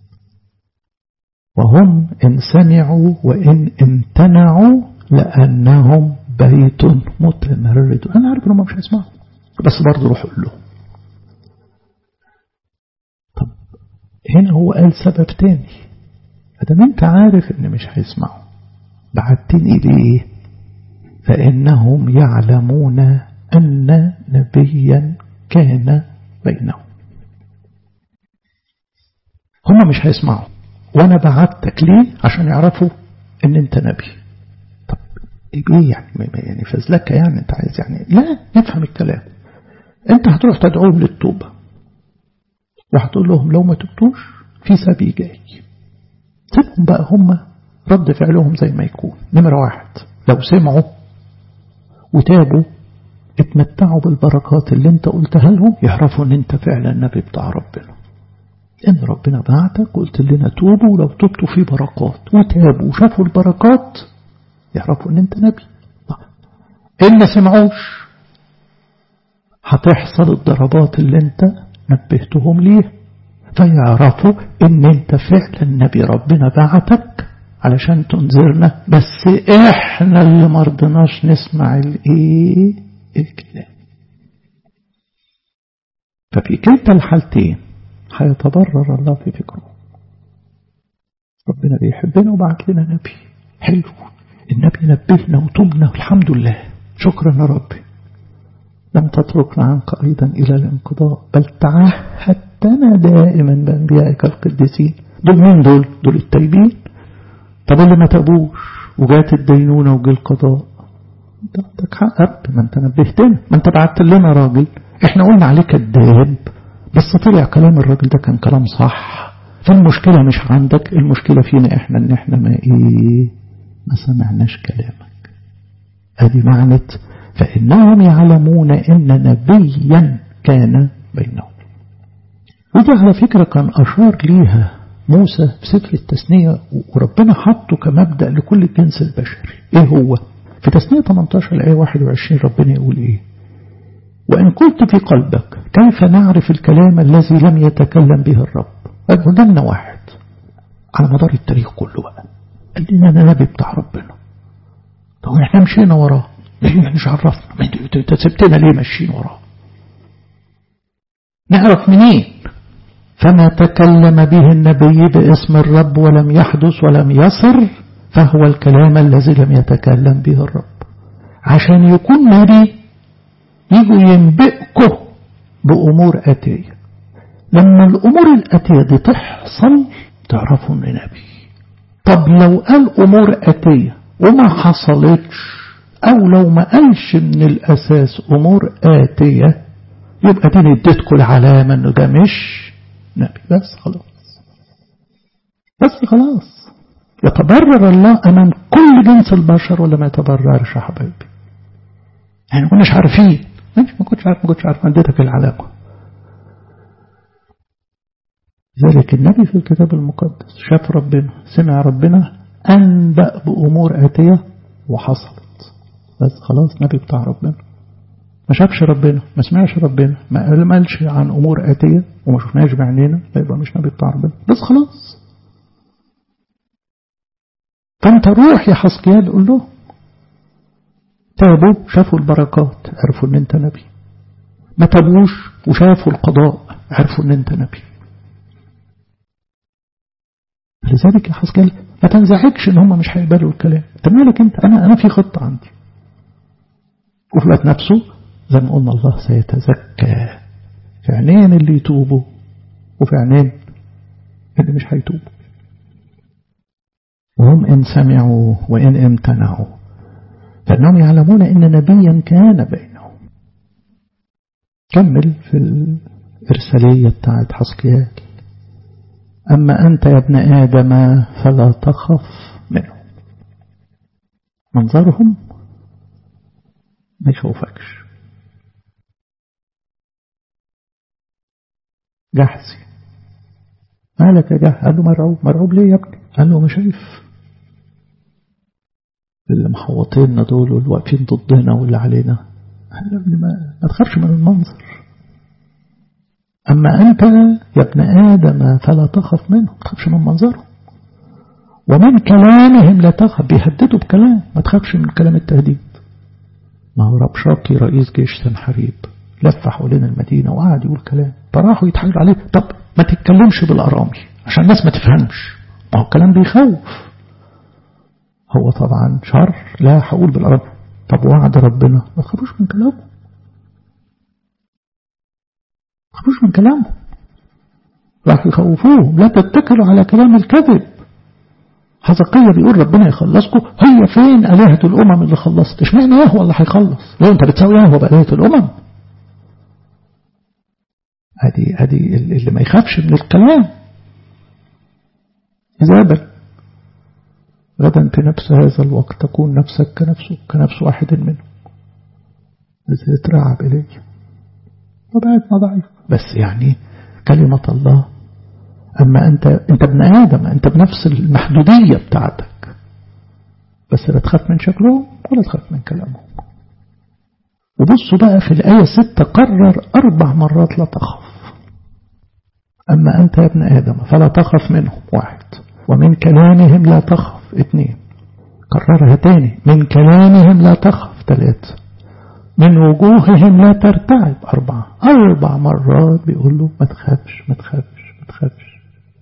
وهم إن سمعوا وإن امتنعوا لأنهم بيت متمرد أنا عارف إنهم مش هيسمعوا بس برضه روح قول لهم طب هنا هو قال سبب تاني ادام انت عارف ان مش هيسمعوا بعتني ليه فانهم يعلمون ان نبيا كان بينهم هم مش هيسمعوا وانا بعتك ليه عشان يعرفوا ان انت نبي طب ايه يعني يعني فزلكه يعني انت عايز يعني لا نفهم الكلام انت هتروح تدعوهم للتوبه وهتقول لهم لو ما تبتوش في سبي جاي سيبهم بقى هم رد فعلهم زي ما يكون نمرة واحد لو سمعوا وتابوا اتمتعوا بالبركات اللي انت قلتها لهم يعرفوا ان انت فعلا النبي بتاع ربنا ان ربنا بعتك قلت لنا توبوا ولو تبتوا في بركات وتابوا وشافوا البركات يعرفوا ان انت نبي ان ما سمعوش هتحصل الضربات اللي انت نبهتهم ليها فيعرفوا ان انت فعلا نبي ربنا بعتك علشان تنذرنا بس احنا اللي مرضناش نسمع الايه الكلام ففي كلتا الحالتين هيتبرر الله في فكره ربنا بيحبنا وبعت لنا نبي حلو النبي نبهنا وتوبنا الحمد لله شكرا يا ربي لم تتركنا عنك أيضا إلى الانقضاء بل تعهدتنا دائما بأنبيائك القديسين دول مين دول دول التايبين طب اللي ما تابوش وجات الدينونة وجه القضاء انت عندك حق أب ما انت نبهتنا ما انت بعت لنا راجل احنا قلنا عليه كذاب بس طلع كلام الراجل ده كان كلام صح فالمشكلة مش عندك المشكلة فينا احنا ان احنا ما ايه ما سمعناش كلامك ادي معنى فإنهم يعلمون أن نبيا كان بينهم ودي على فكرة كان أشار ليها موسى في سفر التثنية وربنا حطه كمبدأ لكل الجنس البشري إيه هو في تثنية 18 الآية 21 ربنا يقول إيه وإن قلت في قلبك كيف نعرف الكلام الذي لم يتكلم به الرب قدامنا واحد على مدار التاريخ كله بقى قال لنا أنا نبي بتاع ربنا طب احنا مشينا وراه ليه مش عرفنا انت سبتنا ليه ماشيين وراه نعرف منين فما تكلم به النبي باسم الرب ولم يحدث ولم يصر فهو الكلام الذي لم يتكلم به الرب عشان يكون نبي يجوا ينبئكم بأمور آتية لما الأمور الآتية دي تحصل تعرفوا إن نبي طب لو قال أمور آتية وما حصلتش أو لو ما قالش من الأساس أمور آتية يبقى دي اديتكم العلامة إنه ده مش نبي بس خلاص بس خلاص يتبرر الله أمام كل جنس البشر ولا ما يتبررش يا حبايبي يعني ما كناش عارفين ماشي ما كنتش عارف ما كنتش عارف اديتك العلامة ذلك النبي في الكتاب المقدس شاف ربنا سمع ربنا أنبأ بأمور آتية وحصلت بس خلاص نبي بتاع ربنا ما شافش ربنا ما سمعش ربنا ما قالش عن أمور آتية وما شفناش بعينينا يبقى مش نبي بتاع ربنا بس خلاص فانت روح يا حسقيال قول له تابوا شافوا البركات عرفوا ان انت نبي ما تابوش وشافوا القضاء عرفوا ان انت نبي لذلك يا حسقيال ما تنزعجش ان هم مش هيقبلوا الكلام انت مالك انت انا انا في خطه عندي وفي الوقت نفسه زي ما قلنا الله سيتزكى في عينين اللي يتوبوا وفي عينين اللي مش هيتوبوا وهم إن سمعوا وإن امتنعوا فإنهم يعلمون إن نبيا كان بينهم كمل في الإرسالية بتاعت حسقيال أما أنت يا ابن آدم فلا تخف منهم منظرهم ما يخوفكش جحسي مالك يا جح قال له مرعوب مرعوب ليه يا ابني قال له ما شايف اللي محوطيننا دول واللي واقفين ضدنا واللي علينا قال له ابني ما, ما تخافش من المنظر أما أنت يا ابن آدم فلا تخف منه ما تخافش من منظره ومن كلامهم لا تخف بيهددوا بكلام ما تخافش من كلام التهديد ما هو ربشاقي رئيس جيش سنحريب لف حوالين المدينة وقعد يقول كلام فراحوا يتحايلوا عليه طب ما تتكلمش بالأرامي عشان الناس ما تفهمش ما هو الكلام بيخوف هو طبعا شر لا هقول بالأرامي طب وعد ربنا ما تخافوش من كلامه ما تخافوش من كلامه راح يخوفوهم لا تتكلوا على كلام الكذب حزقية بيقول ربنا يخلصكم هي فين آلهة الأمم اللي خلصت اشمعنى يهوى اللي هيخلص لو انت بتساوي يهوى بآلهة الأمم هذه هذه اللي ما يخافش من الكلام إزابل غدا في نفس هذا الوقت تكون نفسك كنفسه كنفس واحد منهم تترعب إليه طبيعتنا ضعيف بس يعني كلمة الله أما أنت أنت ابن آدم أنت بنفس المحدودية بتاعتك بس لا تخاف من شكلهم ولا تخاف من كلامهم وبصوا بقى في الآية ستة قرر أربع مرات لا تخف أما أنت يا ابن آدم فلا تخف منهم واحد ومن كلامهم لا تخف اثنين كررها تاني من كلامهم لا تخف ثلاثة من وجوههم لا ترتعب أربعة أربع مرات بيقول له ما تخافش ما تخافش ما تخافش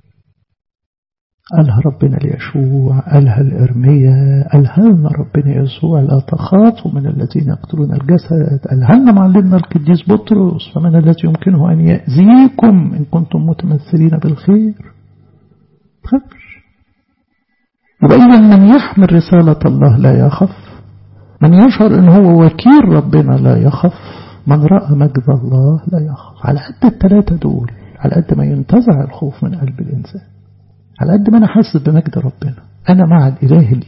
قالها ربنا ليشوع قالها الإرمية قالها لنا ربنا يسوع لا تخافوا من الذين يقتلون الجسد قالها لنا معلمنا القديس بطرس فمن الذي يمكنه أن يأذيكم إن كنتم متمثلين بالخير تخافش يبقى إذا من يحمل رسالة الله لا يخف من يشعر أن هو وكيل ربنا لا يخف من رأى مجد الله لا يخف على قد الثلاثة دول على قد ما ينتزع الخوف من قلب الإنسان على قد ما أنا حاسس بمجد ربنا أنا مع الإله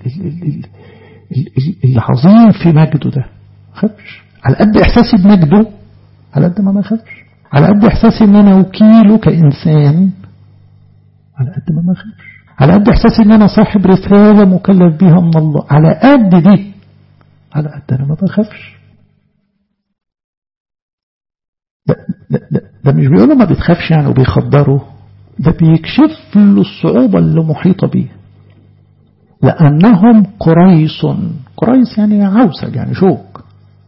العظيم في مجده ده خافش على قد إحساسي بمجده على قد ما ما خافش على قد إحساسي إن أنا وكيله كإنسان على قد ما ما خافش على قد إحساسي إن أنا صاحب رسالة مكلف بيها من الله على قد دي على قد أنا ما بخافش ده, ده, ده, ده مش بيقولوا ما بتخافش يعني وبيخبروا ده بيكشف له الصعوبة اللي محيطة بيه لأنهم قريص قريص يعني عوسج يعني شوك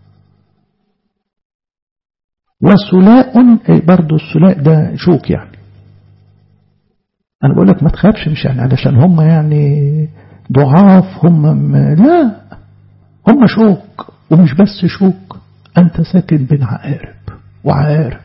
وسلاء برضو السلاء ده شوك يعني أنا بقول لك ما تخافش مش يعني علشان هم يعني ضعاف هم لا هم شوك ومش بس شوك أنت ساكن بين عقارب وعقارب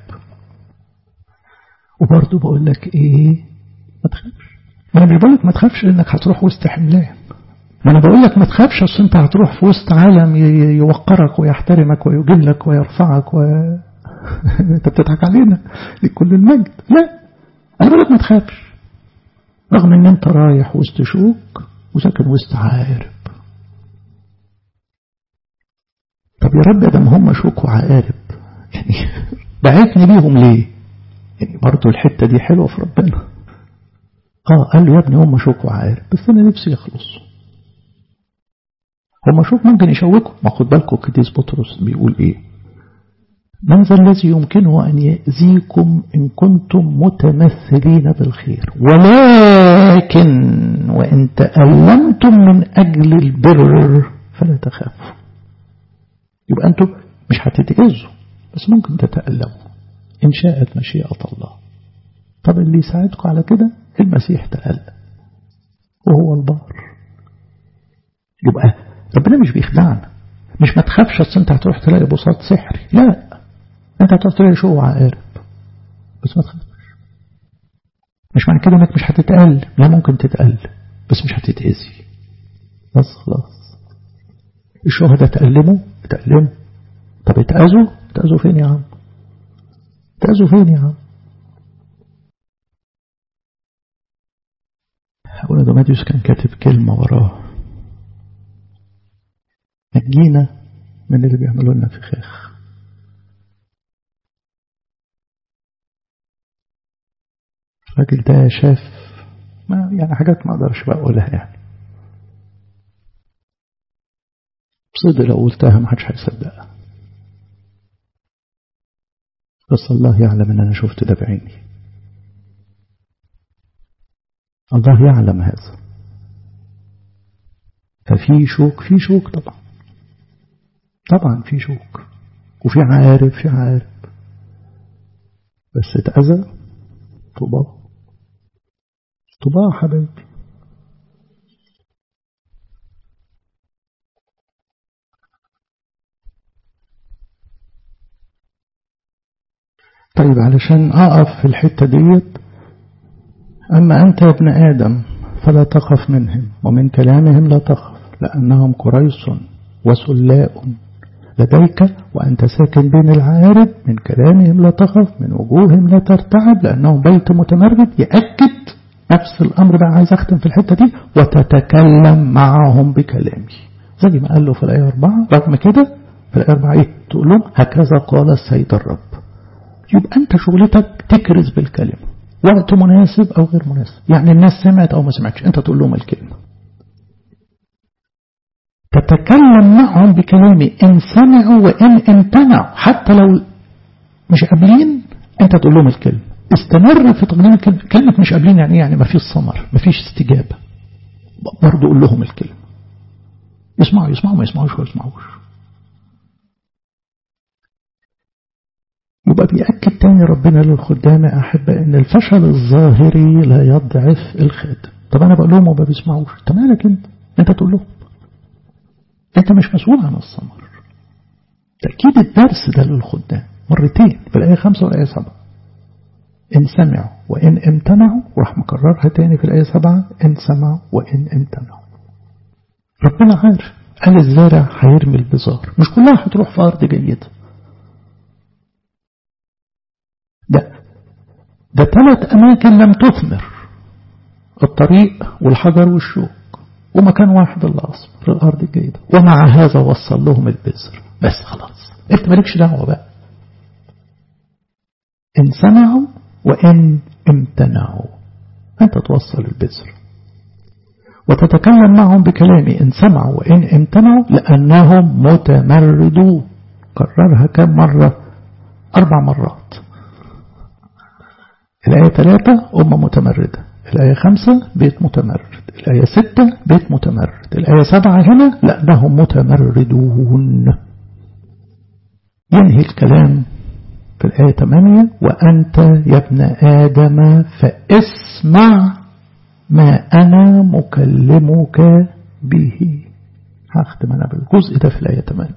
وبرضه بقول لك إيه ما تخافش ما أنا بقول لك ما تخافش لأنك هتروح وسط حملان ما أنا بقول لك ما تخافش أصل أنت هتروح في وسط عالم يوقرك ويحترمك ويجلك ويرفعك و... أنت بتضحك علينا لكل المجد لا أنا بقول لك ما تخافش رغم ان انت رايح وسط شوك وساكن وسط عقارب طب يا رب ده هم شوك وعقارب يعني بعتني بيهم ليه يعني برضه الحتة دي حلوة في ربنا اه قال له يا ابني هم شوك وعقارب بس انا نفسي يخلصوا هم شوك ممكن يشوكوا ما خد بالكم القديس بطرس بيقول ايه من ذا الذي يمكنه أن يأذيكم إن كنتم متمثلين بالخير ولكن وإن تألمتم من أجل البر فلا تخافوا يبقى أنتم مش هتتأذوا بس ممكن تتألموا إن شاءت مشيئة الله طب اللي يساعدكم على كده المسيح تألم وهو البار يبقى ربنا مش بيخدعنا مش ما تخافش اصل انت هتروح تلاقي بساط سحري لا انت هتروح تلاقي شو عقارب بس ما تخافش مش معنى كده انك مش هتتقل لا ممكن تتقل بس مش هتتأذي بس خلاص الشهداء تألموا تألموا طب اتأذوا اتأذوا فين يا عم اتأذوا فين يا عم أبونا دوماديوس كان كاتب كلمة وراه نجينا من اللي بيعملوا لنا فخاخ الراجل ده شاف ما يعني حاجات ما اقدرش بقى اقولها يعني بصدق لو قلتها ما حدش هيصدقها بس الله يعلم ان انا شفت ده بعيني الله يعلم هذا ففي شوك في شوك طبعا طبعا في شوك وفي عارف في عارف بس اتأذى طباع طباع حبيبي طيب علشان أقف في الحتة ديت أما أنت يا ابن آدم فلا تخف منهم ومن كلامهم لا تخف لأنهم كريص وسلاء لديك وأنت ساكن بين العارب من كلامهم لا تخف من وجوههم لا ترتعب لأنهم بيت متمرد يأكد نفس الأمر بقى عايز أختم في الحتة دي وتتكلم معهم بكلامي زي ما قال له في الآية 4 رغم كده في الآية 4 إيه تقول لهم هكذا قال السيد الرب يبقى أنت شغلتك تكرز بالكلمة وقت مناسب أو غير مناسب يعني الناس سمعت أو ما سمعتش أنت تقول لهم الكلمة تتكلم معهم بكلامي إن سمعوا وإن امتنعوا حتى لو مش قابلين أنت تقول لهم الكلمة استمر في تقديم الكلمة كلمة مش قابلين يعني يعني ما فيش ثمر ما فيش استجابة برضه قول لهم الكلمة يسمعوا يسمعوا ما يسمعوش ولا يسمعوش يبقى بيأكد تاني ربنا للخدام أحب أن الفشل الظاهري لا يضعف الخادم طب أنا بقول لهم وما بيسمعوش طب مالك أنت أنت تقول لهم أنت مش مسؤول عن الثمر تأكيد الدرس ده للخدام مرتين في الآية خمسة والآية سبعة إن سمعوا وإن امتنعوا وراح مكررها تاني في الآية سبعة إن سمعوا وإن امتنعوا ربنا عارف قال الزارع هيرمي البزار مش كلها هتروح في أرض جيدة ده ده ثلاث أماكن لم تثمر الطريق والحجر والشوك ومكان واحد اللي أصبر في الأرض الجيدة ومع هذا وصل لهم البذر بس خلاص انت مالكش دعوة بقى إن سمعوا وإن امتنعوا أنت توصل البذر وتتكلم معهم بكلامي إن سمعوا وإن امتنعوا لأنهم متمردون كررها كم مرة أربع مرات الآية ثلاثة أمة متمردة الآية خمسة بيت متمرد الآية ستة بيت متمرد الآية سبعة هنا لأنهم متمردون ينهي الكلام في الآية 8 وأنت يا ابن آدم فاسمع ما أنا مكلمك به هختم أنا بالجزء ده في الآية 8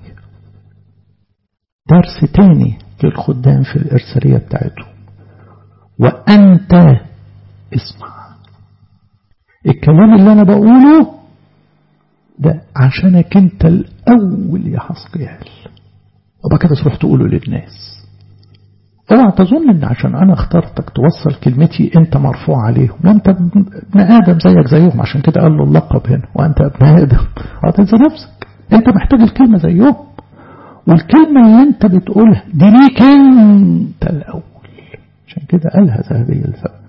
درس تاني للخدام في الإرسالية بتاعته وأنت اسمع الكلام اللي أنا بقوله ده عشانك أنت الأول يا حسقيال وبعد كده تروح تقوله للناس اوعى تظن ان عشان انا اخترتك توصل كلمتي انت مرفوع عليهم وانت ابن ادم زيك زيهم عشان كده قال له اللقب هنا وانت ابن ادم هتنسى نفسك انت محتاج الكلمه زيهم والكلمه اللي انت بتقولها دي ليك انت الاول عشان كده قالها ذهبي الفم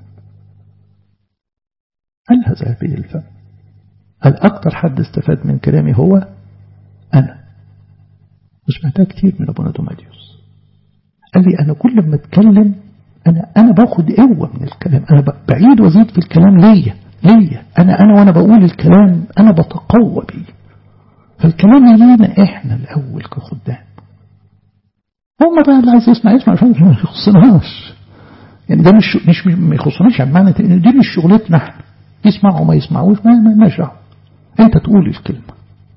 قالها ذهبي الفم قال اكتر حد استفاد من كلامي هو انا مش محتاج كتير من ابونا دوماديوس قال لي أنا كل ما أتكلم أنا أنا باخد قوة من الكلام أنا بعيد وزيد في الكلام ليا ليا أنا أنا وأنا بقول الكلام أنا بتقوى بيه فالكلام لينا إحنا الأول كخدام هم بقى اللي عايز يسمع يسمع ما يخصناش يعني ده مش مش ما يخصناش يعني معنى ان دي مش شغلتنا احنا يسمعوا ما يسمعوش ما لناش دعوه انت تقول الكلمه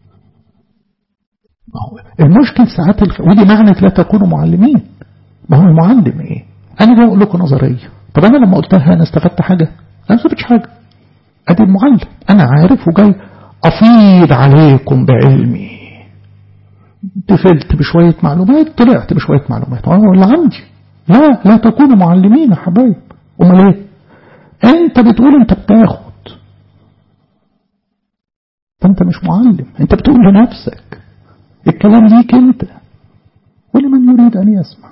ما هو المشكل ساعات الخ... ودي معنى لا تكونوا معلمين ما هو المعلم ايه انا بقول لكم نظريه طب انا لما قلتها انا استفدت حاجه انا ما استفدتش حاجه ادي المعلم انا عارف وجاي افيض عليكم بعلمي دخلت بشوية معلومات طلعت بشوية معلومات اه ولا عندي لا لا تكونوا معلمين يا حبايب امال ايه انت بتقول انت بتاخد فانت مش معلم انت بتقول لنفسك الكلام ليك انت ولمن يريد ان يسمع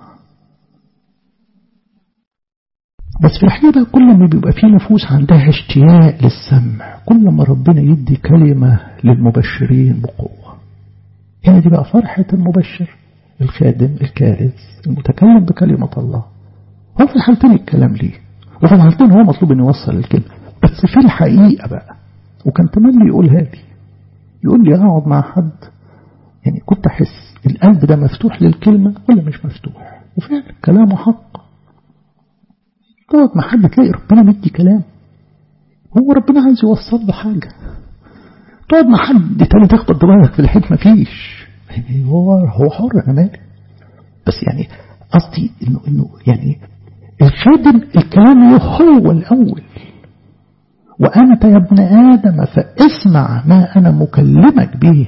بس في الحقيقة كل ما بيبقى في نفوس عندها اشتياق للسمع كل ما ربنا يدي كلمة للمبشرين بقوة هنا دي بقى فرحة المبشر الخادم الكارث المتكلم بكلمة الله هو في الحالتين الكلام ليه وفي الحالتين هو مطلوب انه يوصل الكلمة بس في الحقيقة بقى وكان تملي يقولها لي يقول لي اقعد مع حد يعني كنت احس القلب ده مفتوح للكلمة ولا مش مفتوح وفعلا كلامه حق تقعد مع حد تلاقي ربنا مدي كلام هو ربنا عايز يوصل له حاجة تقعد مع حد تاني تخبط دماغك في الحيط مفيش يعني هو هو حر انا مالي بس يعني قصدي انه انه يعني الخادم الكلام له هو الاول وانت يا ابن ادم فاسمع ما انا مكلمك به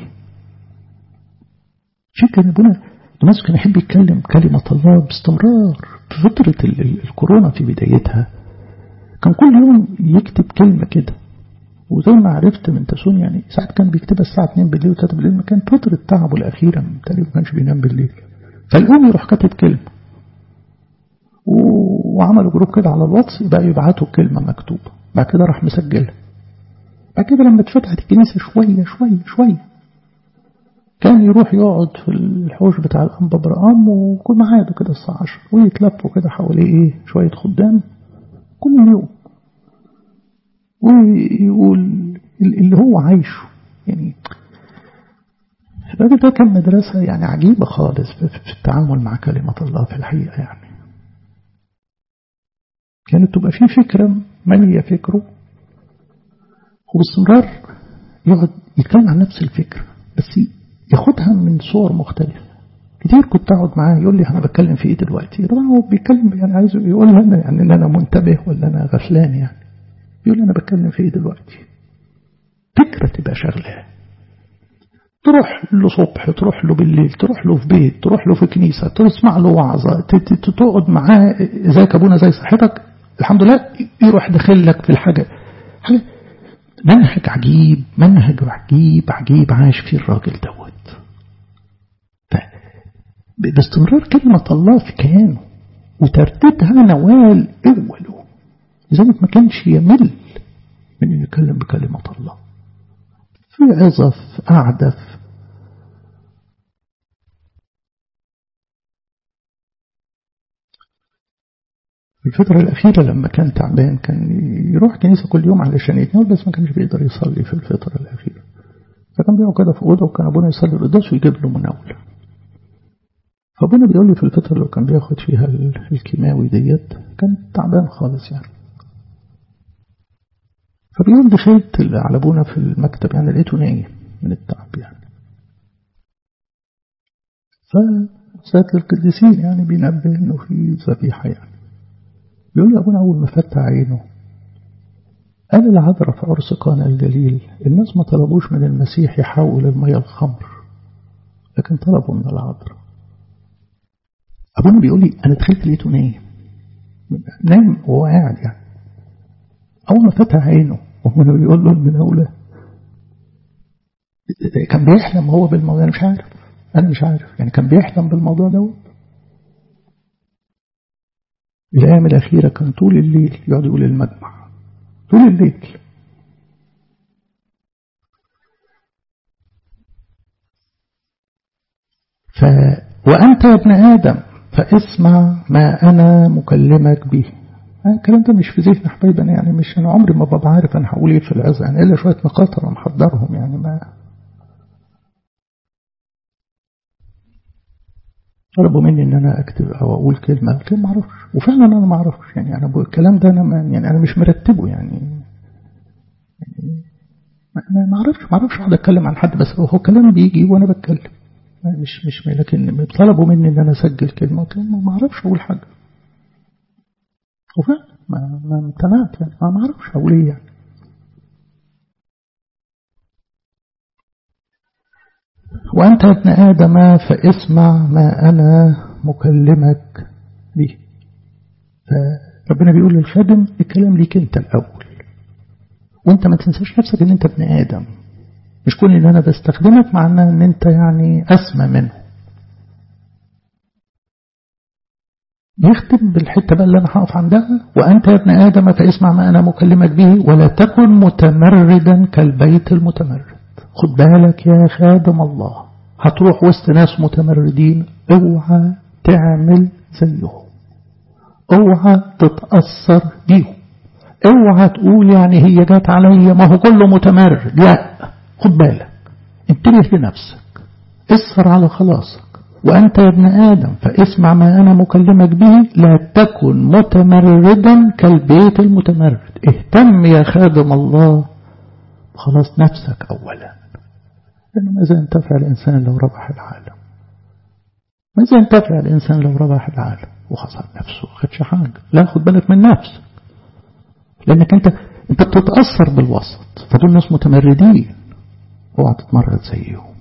شيء كان ابونا دمشق كان يحب يتكلم كلمة الله باستمرار في فترة الكورونا في بدايتها كان كل يوم يكتب كلمة كده وزي ما عرفت من تسون يعني ساعات كان بيكتبها الساعة 2 بالليل و3 بالليل ما كان فترة تعبه الأخيرة تقريبا ما كانش بينام بالليل فالقوم يروح كاتب كلمة وعملوا جروب كده على الواتس بقى يبعتوا كلمة مكتوبة بعد كده راح مسجلها بعد كده لما اتفتحت الكنيسة شوية شوية شوية كان يروح يقعد في الحوش بتاع الأنبا برقام وكل ميعاده كده الساعة 10 ويتلفوا كده حواليه ايه شوية خدام كل يوم ويقول اللي هو عايشه يعني الراجل ده كان مدرسة يعني عجيبة خالص في التعامل مع كلمة الله في الحقيقة يعني كانت تبقى فيه فكرة مالية فكره وباستمرار يقعد يتكلم عن نفس الفكرة بس ياخدها من صور مختلفة كتير كنت اقعد معاه يقول لي انا بتكلم في ايه دلوقتي طبعا هو بيتكلم يعني عايز يقول لي انا يعني ان انا منتبه ولا انا غفلان يعني يقول لي انا بتكلم في ايه دلوقتي فكرة تبقى شغلة تروح له صبح تروح له بالليل تروح له في بيت تروح له في كنيسة تسمع له وعظة تقعد معاه زيك ابونا زي صاحبك الحمد لله يروح داخل لك في الحاجة حاجة منهج عجيب منهج عجيب عجيب عاش فيه الراجل دوت باستمرار كلمة الله في كيانه وترتيبها نوال أوله لذلك ما كانش يمل من أن يتكلم بكلمة الله في عظف أعدف في الفترة الأخيرة لما كان تعبان كان يروح كنيسة كل يوم علشان يتناول بس ما كانش بيقدر يصلي في الفترة الأخيرة فكان بيقعد كده في أوضة وكان أبونا يصلي القداس ويجيب له مناولة فابونا بيقول لي في الفترة اللي كان بياخد فيها الكيماوي ديت كان تعبان خالص يعني فبيقول دخلت على ابونا في المكتب يعني لقيته نايم من التعب يعني فسات القديسين يعني بينبه انه في ذبيحة يعني بيقول لي ابونا اول ما فتح عينه قال العذراء في عرس قانا الجليل الناس ما طلبوش من المسيح يحول المية الخمر لكن طلبوا من العذراء أبونا بيقول لي أنا دخلت لقيته نايم نايم وهو قاعد يعني أول ما فتح عينه وهو بيقول له المناولة كان بيحلم هو بالموضوع أنا مش عارف أنا مش عارف يعني كان بيحلم بالموضوع دوت الأيام الأخيرة كان طول الليل يقعد يقول المجمع طول الليل ف وأنت يا ابن آدم فاسمع ما أنا مكلمك به الكلام ده مش في ذهن حبايبي أنا يعني مش أنا عمري ما ببقى عارف أنا هقول إيه في العظة يعني إلا شوية نقاط أنا محضرهم يعني ما طلبوا مني ان انا اكتب او اقول كلمه قلت ما اعرفش وفعلا انا ما اعرفش يعني انا الكلام ده انا ما يعني انا مش مرتبه يعني يعني ما ما اعرفش ما اعرفش اقعد اتكلم عن حد بس هو كلام بيجي وانا بتكلم مش مش لكن طلبوا مني ان انا اسجل كلمه قلت ما اعرفش اقول حاجه وفعلا ما ما امتنعت يعني ما اعرفش اقول ايه يعني وأنت ابن آدم فاسمع ما أنا مكلمك به فربنا بيقول للخادم الكلام ليك أنت الأول وأنت ما تنساش نفسك أن أنت ابن آدم مش كون أن أنا بستخدمك معناه أن أنت يعني أسمى منه يختم بالحتة بقى اللي أنا هقف عندها وأنت يا ابن آدم فاسمع ما أنا مكلمك به ولا تكن متمردا كالبيت المتمرد خد بالك يا خادم الله هتروح وسط ناس متمردين اوعى تعمل زيهم اوعى تتأثر بيهم اوعى تقول يعني هي جات عليا ما هو كله متمرد لا خد بالك انتبه لنفسك اسهر على خلاصك وأنت يا ابن آدم فاسمع ما أنا مكلمك به لا تكن متمردا كالبيت المتمرد اهتم يا خادم الله خلاص نفسك أولا لأنه ماذا ينتفع الإنسان لو ربح العالم ماذا ينتفع الإنسان لو ربح العالم وخسر نفسه خدش حاجة لا خد بالك من نفسك لأنك أنت أنت بتتأثر بالوسط فدول ناس متمردين اوعى تتمرد زيهم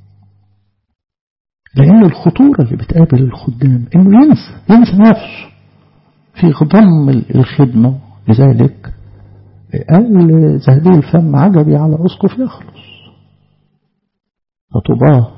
لأن الخطورة اللي بتقابل الخدام إنه ينسى ينسى نفسه في غضم الخدمة لذلك قال زهدي الفم عجبي على أسقف يخلص فطباه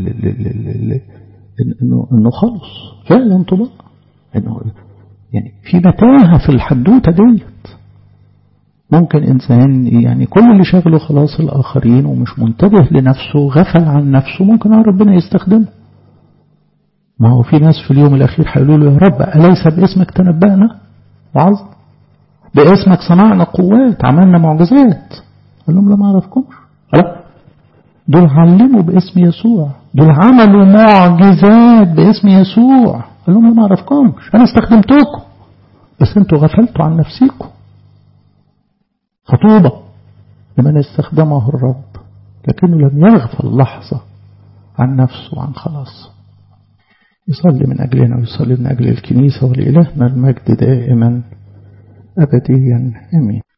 إنه, إنه خلص فعلا طباه إنه يعني في متاهة في الحدوتة ديت ممكن إنسان يعني كل اللي شغله خلاص الآخرين ومش منتبه لنفسه غفل عن نفسه ممكن ربنا يستخدمه ما هو في ناس في اليوم الأخير هيقولوا له يا رب أليس باسمك تنبأنا وعظنا باسمك صنعنا قوات عملنا معجزات قال لهم لا ما أعرفكمش لا دول علموا باسم يسوع دول عملوا معجزات باسم يسوع قال لهم لا ما أعرفكمش أنا استخدمتكم بس انتوا غفلتوا عن نفسيكم خطوبة لمن استخدمه الرب لكنه لم يغفل لحظة عن نفسه وعن خلاصه يصلي من أجلنا ويصلي من أجل الكنيسة ولإلهنا المجد دائما أبديا أمين